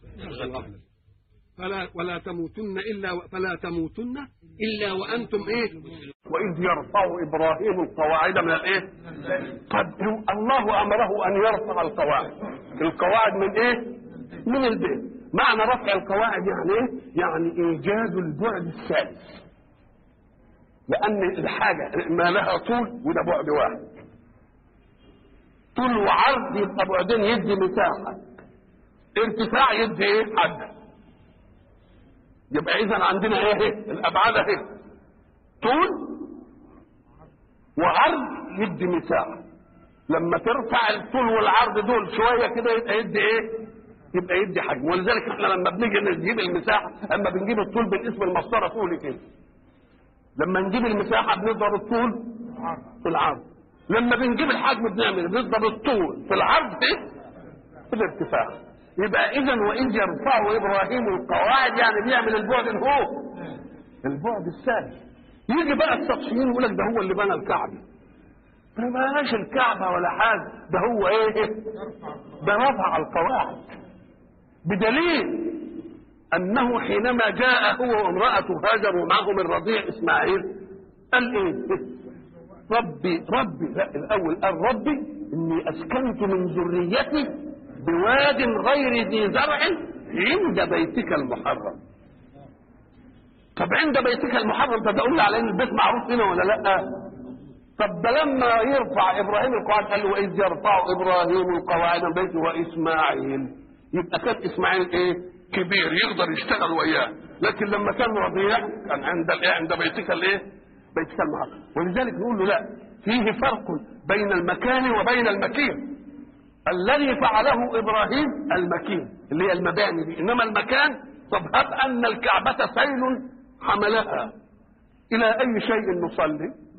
فلا ولا تموتن الا فلا تموتن الا وانتم ايه؟ واذ يرفع ابراهيم القواعد من الايه؟ طب الله امره ان يرفع القواعد القواعد من ايه؟ من البيت معنى رفع القواعد يعني ايه؟ يعني ايجاد البعد الثالث لان الحاجه ما لها طول وده بعد واحد طول وعرض يبقى بعدين يدي مساحة ارتفاع يدي ايه حد يبقى اذا عندنا ايه الابعاد اهي طول وعرض يدي مساحة لما ترفع الطول والعرض دول شوية كده يبقى يدي ايه يبقى يدي حجم ولذلك احنا لما بنيجي نجيب المساحة اما بنجيب الطول بالاسم المسطرة طولي كده لما نجيب المساحة بنضرب الطول في العرض لما بنجيب الحجم بنعمل بنضرب الطول في العرض ايه في الارتفاع يبقى اذا واذ يرفع ابراهيم القواعد يعني بيعمل البعد هو البعد الثالث يجي بقى التفصيلين يقول لك ده هو اللي بنى الكعبه ده ما بناش الكعبه ولا حاجه ده هو ايه ده رفع القواعد بدليل انه حينما جاء هو وامراته هاجر ومعهم الرضيع اسماعيل قال ايه ربي ربي لا الاول قال ربي اني اسكنت من ذريتي بواد غير ذي زرع عند بيتك المحرم طب عند بيتك المحرم تدعون على ان البيت معروف هنا ولا لا طب لما يرفع ابراهيم القواعد قال له واذ يرفع ابراهيم القواعد من بيته واسماعيل يبقى كان اسماعيل ايه كبير يقدر يشتغل وياه لكن لما كان رضيع كان عند الايه عند بيتك الايه بيتك المحرم ولذلك نقول له لا فيه فرق بين المكان وبين المكين الذي فعله ابراهيم المكين اللي هي المباني دي انما المكان طب هب ان الكعبه سيل حملها الى اي شيء نصلي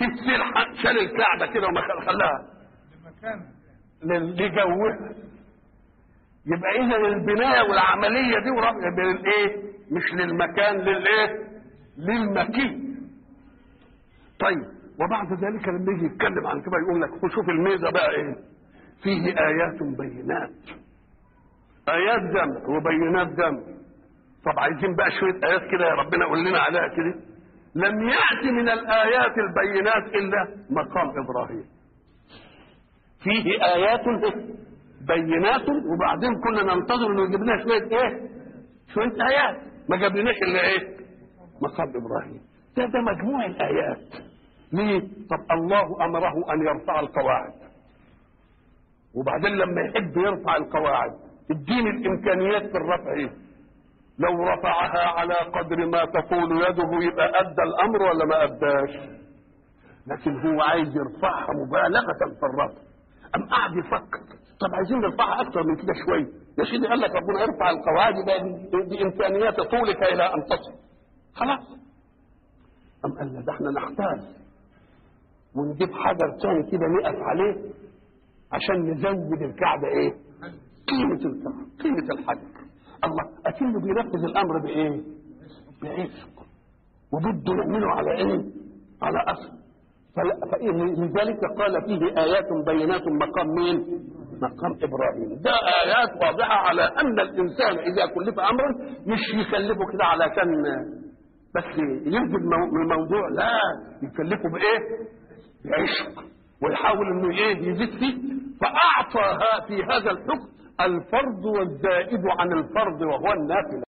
كتير شال الكعبه كده وما خل- خلاها لل- لجوها يبقى اذا البنايه والعمليه دي ورب بالايه مش للمكان للايه للمكين طيب وبعد ذلك لما يجي يتكلم عن كده يقول لك شوف الميزه بقى ايه فيه ايات بينات ايات جمع وبينات جمع طب عايزين بقى شويه ايات كده يا ربنا قول لنا عليها كده لم يأتي من الآيات البينات إلا مقام إبراهيم فيه آيات بينات وبعدين كنا ننتظر انه يجيب لنا شويه ايه؟ شويه ايات ما جابلناش الا ايه؟ مقام ابراهيم ده ده مجموع الايات ليه؟ طب الله امره ان يرفع القواعد وبعدين لما يحب يرفع القواعد اديني الامكانيات في الرفع ايه؟ لو رفعها على قدر ما تقول يده يبقى ادى الامر ولا ما اداش؟ لكن هو عايز يرفعها مبالغه في الرفع أم قعد يفكر طب عايزين نرفعها أكثر من كده شوية يا سيدي قال لك ربنا ارفع القواعد يبقى دي- دي إمكانيات طولك إلى أن تصل خلاص أم قال لا ده احنا نحتاج ونجيب حجر تاني كده نقف عليه عشان نزود الكعبة إيه؟ قيمة الكعبة قيمة الحجر الله أكنه بينفذ الأمر بإيه؟ بعشق وبده نعمله على إيه؟ على أصل فلا- فإيه لذلك قال فيه آيات بينات مقام مين؟ مقام إبراهيم ده آيات واضحة على أن الإنسان إذا كلف أمرا مش يكلفه كده على كان بس ينفذ مو- الموضوع لا يكلفه بإيه؟ بعشق ويحاول إنه إيه يزيد فيه فأعطى ها- في هذا الحكم الفرض والزائد عن الفرض وهو النافلة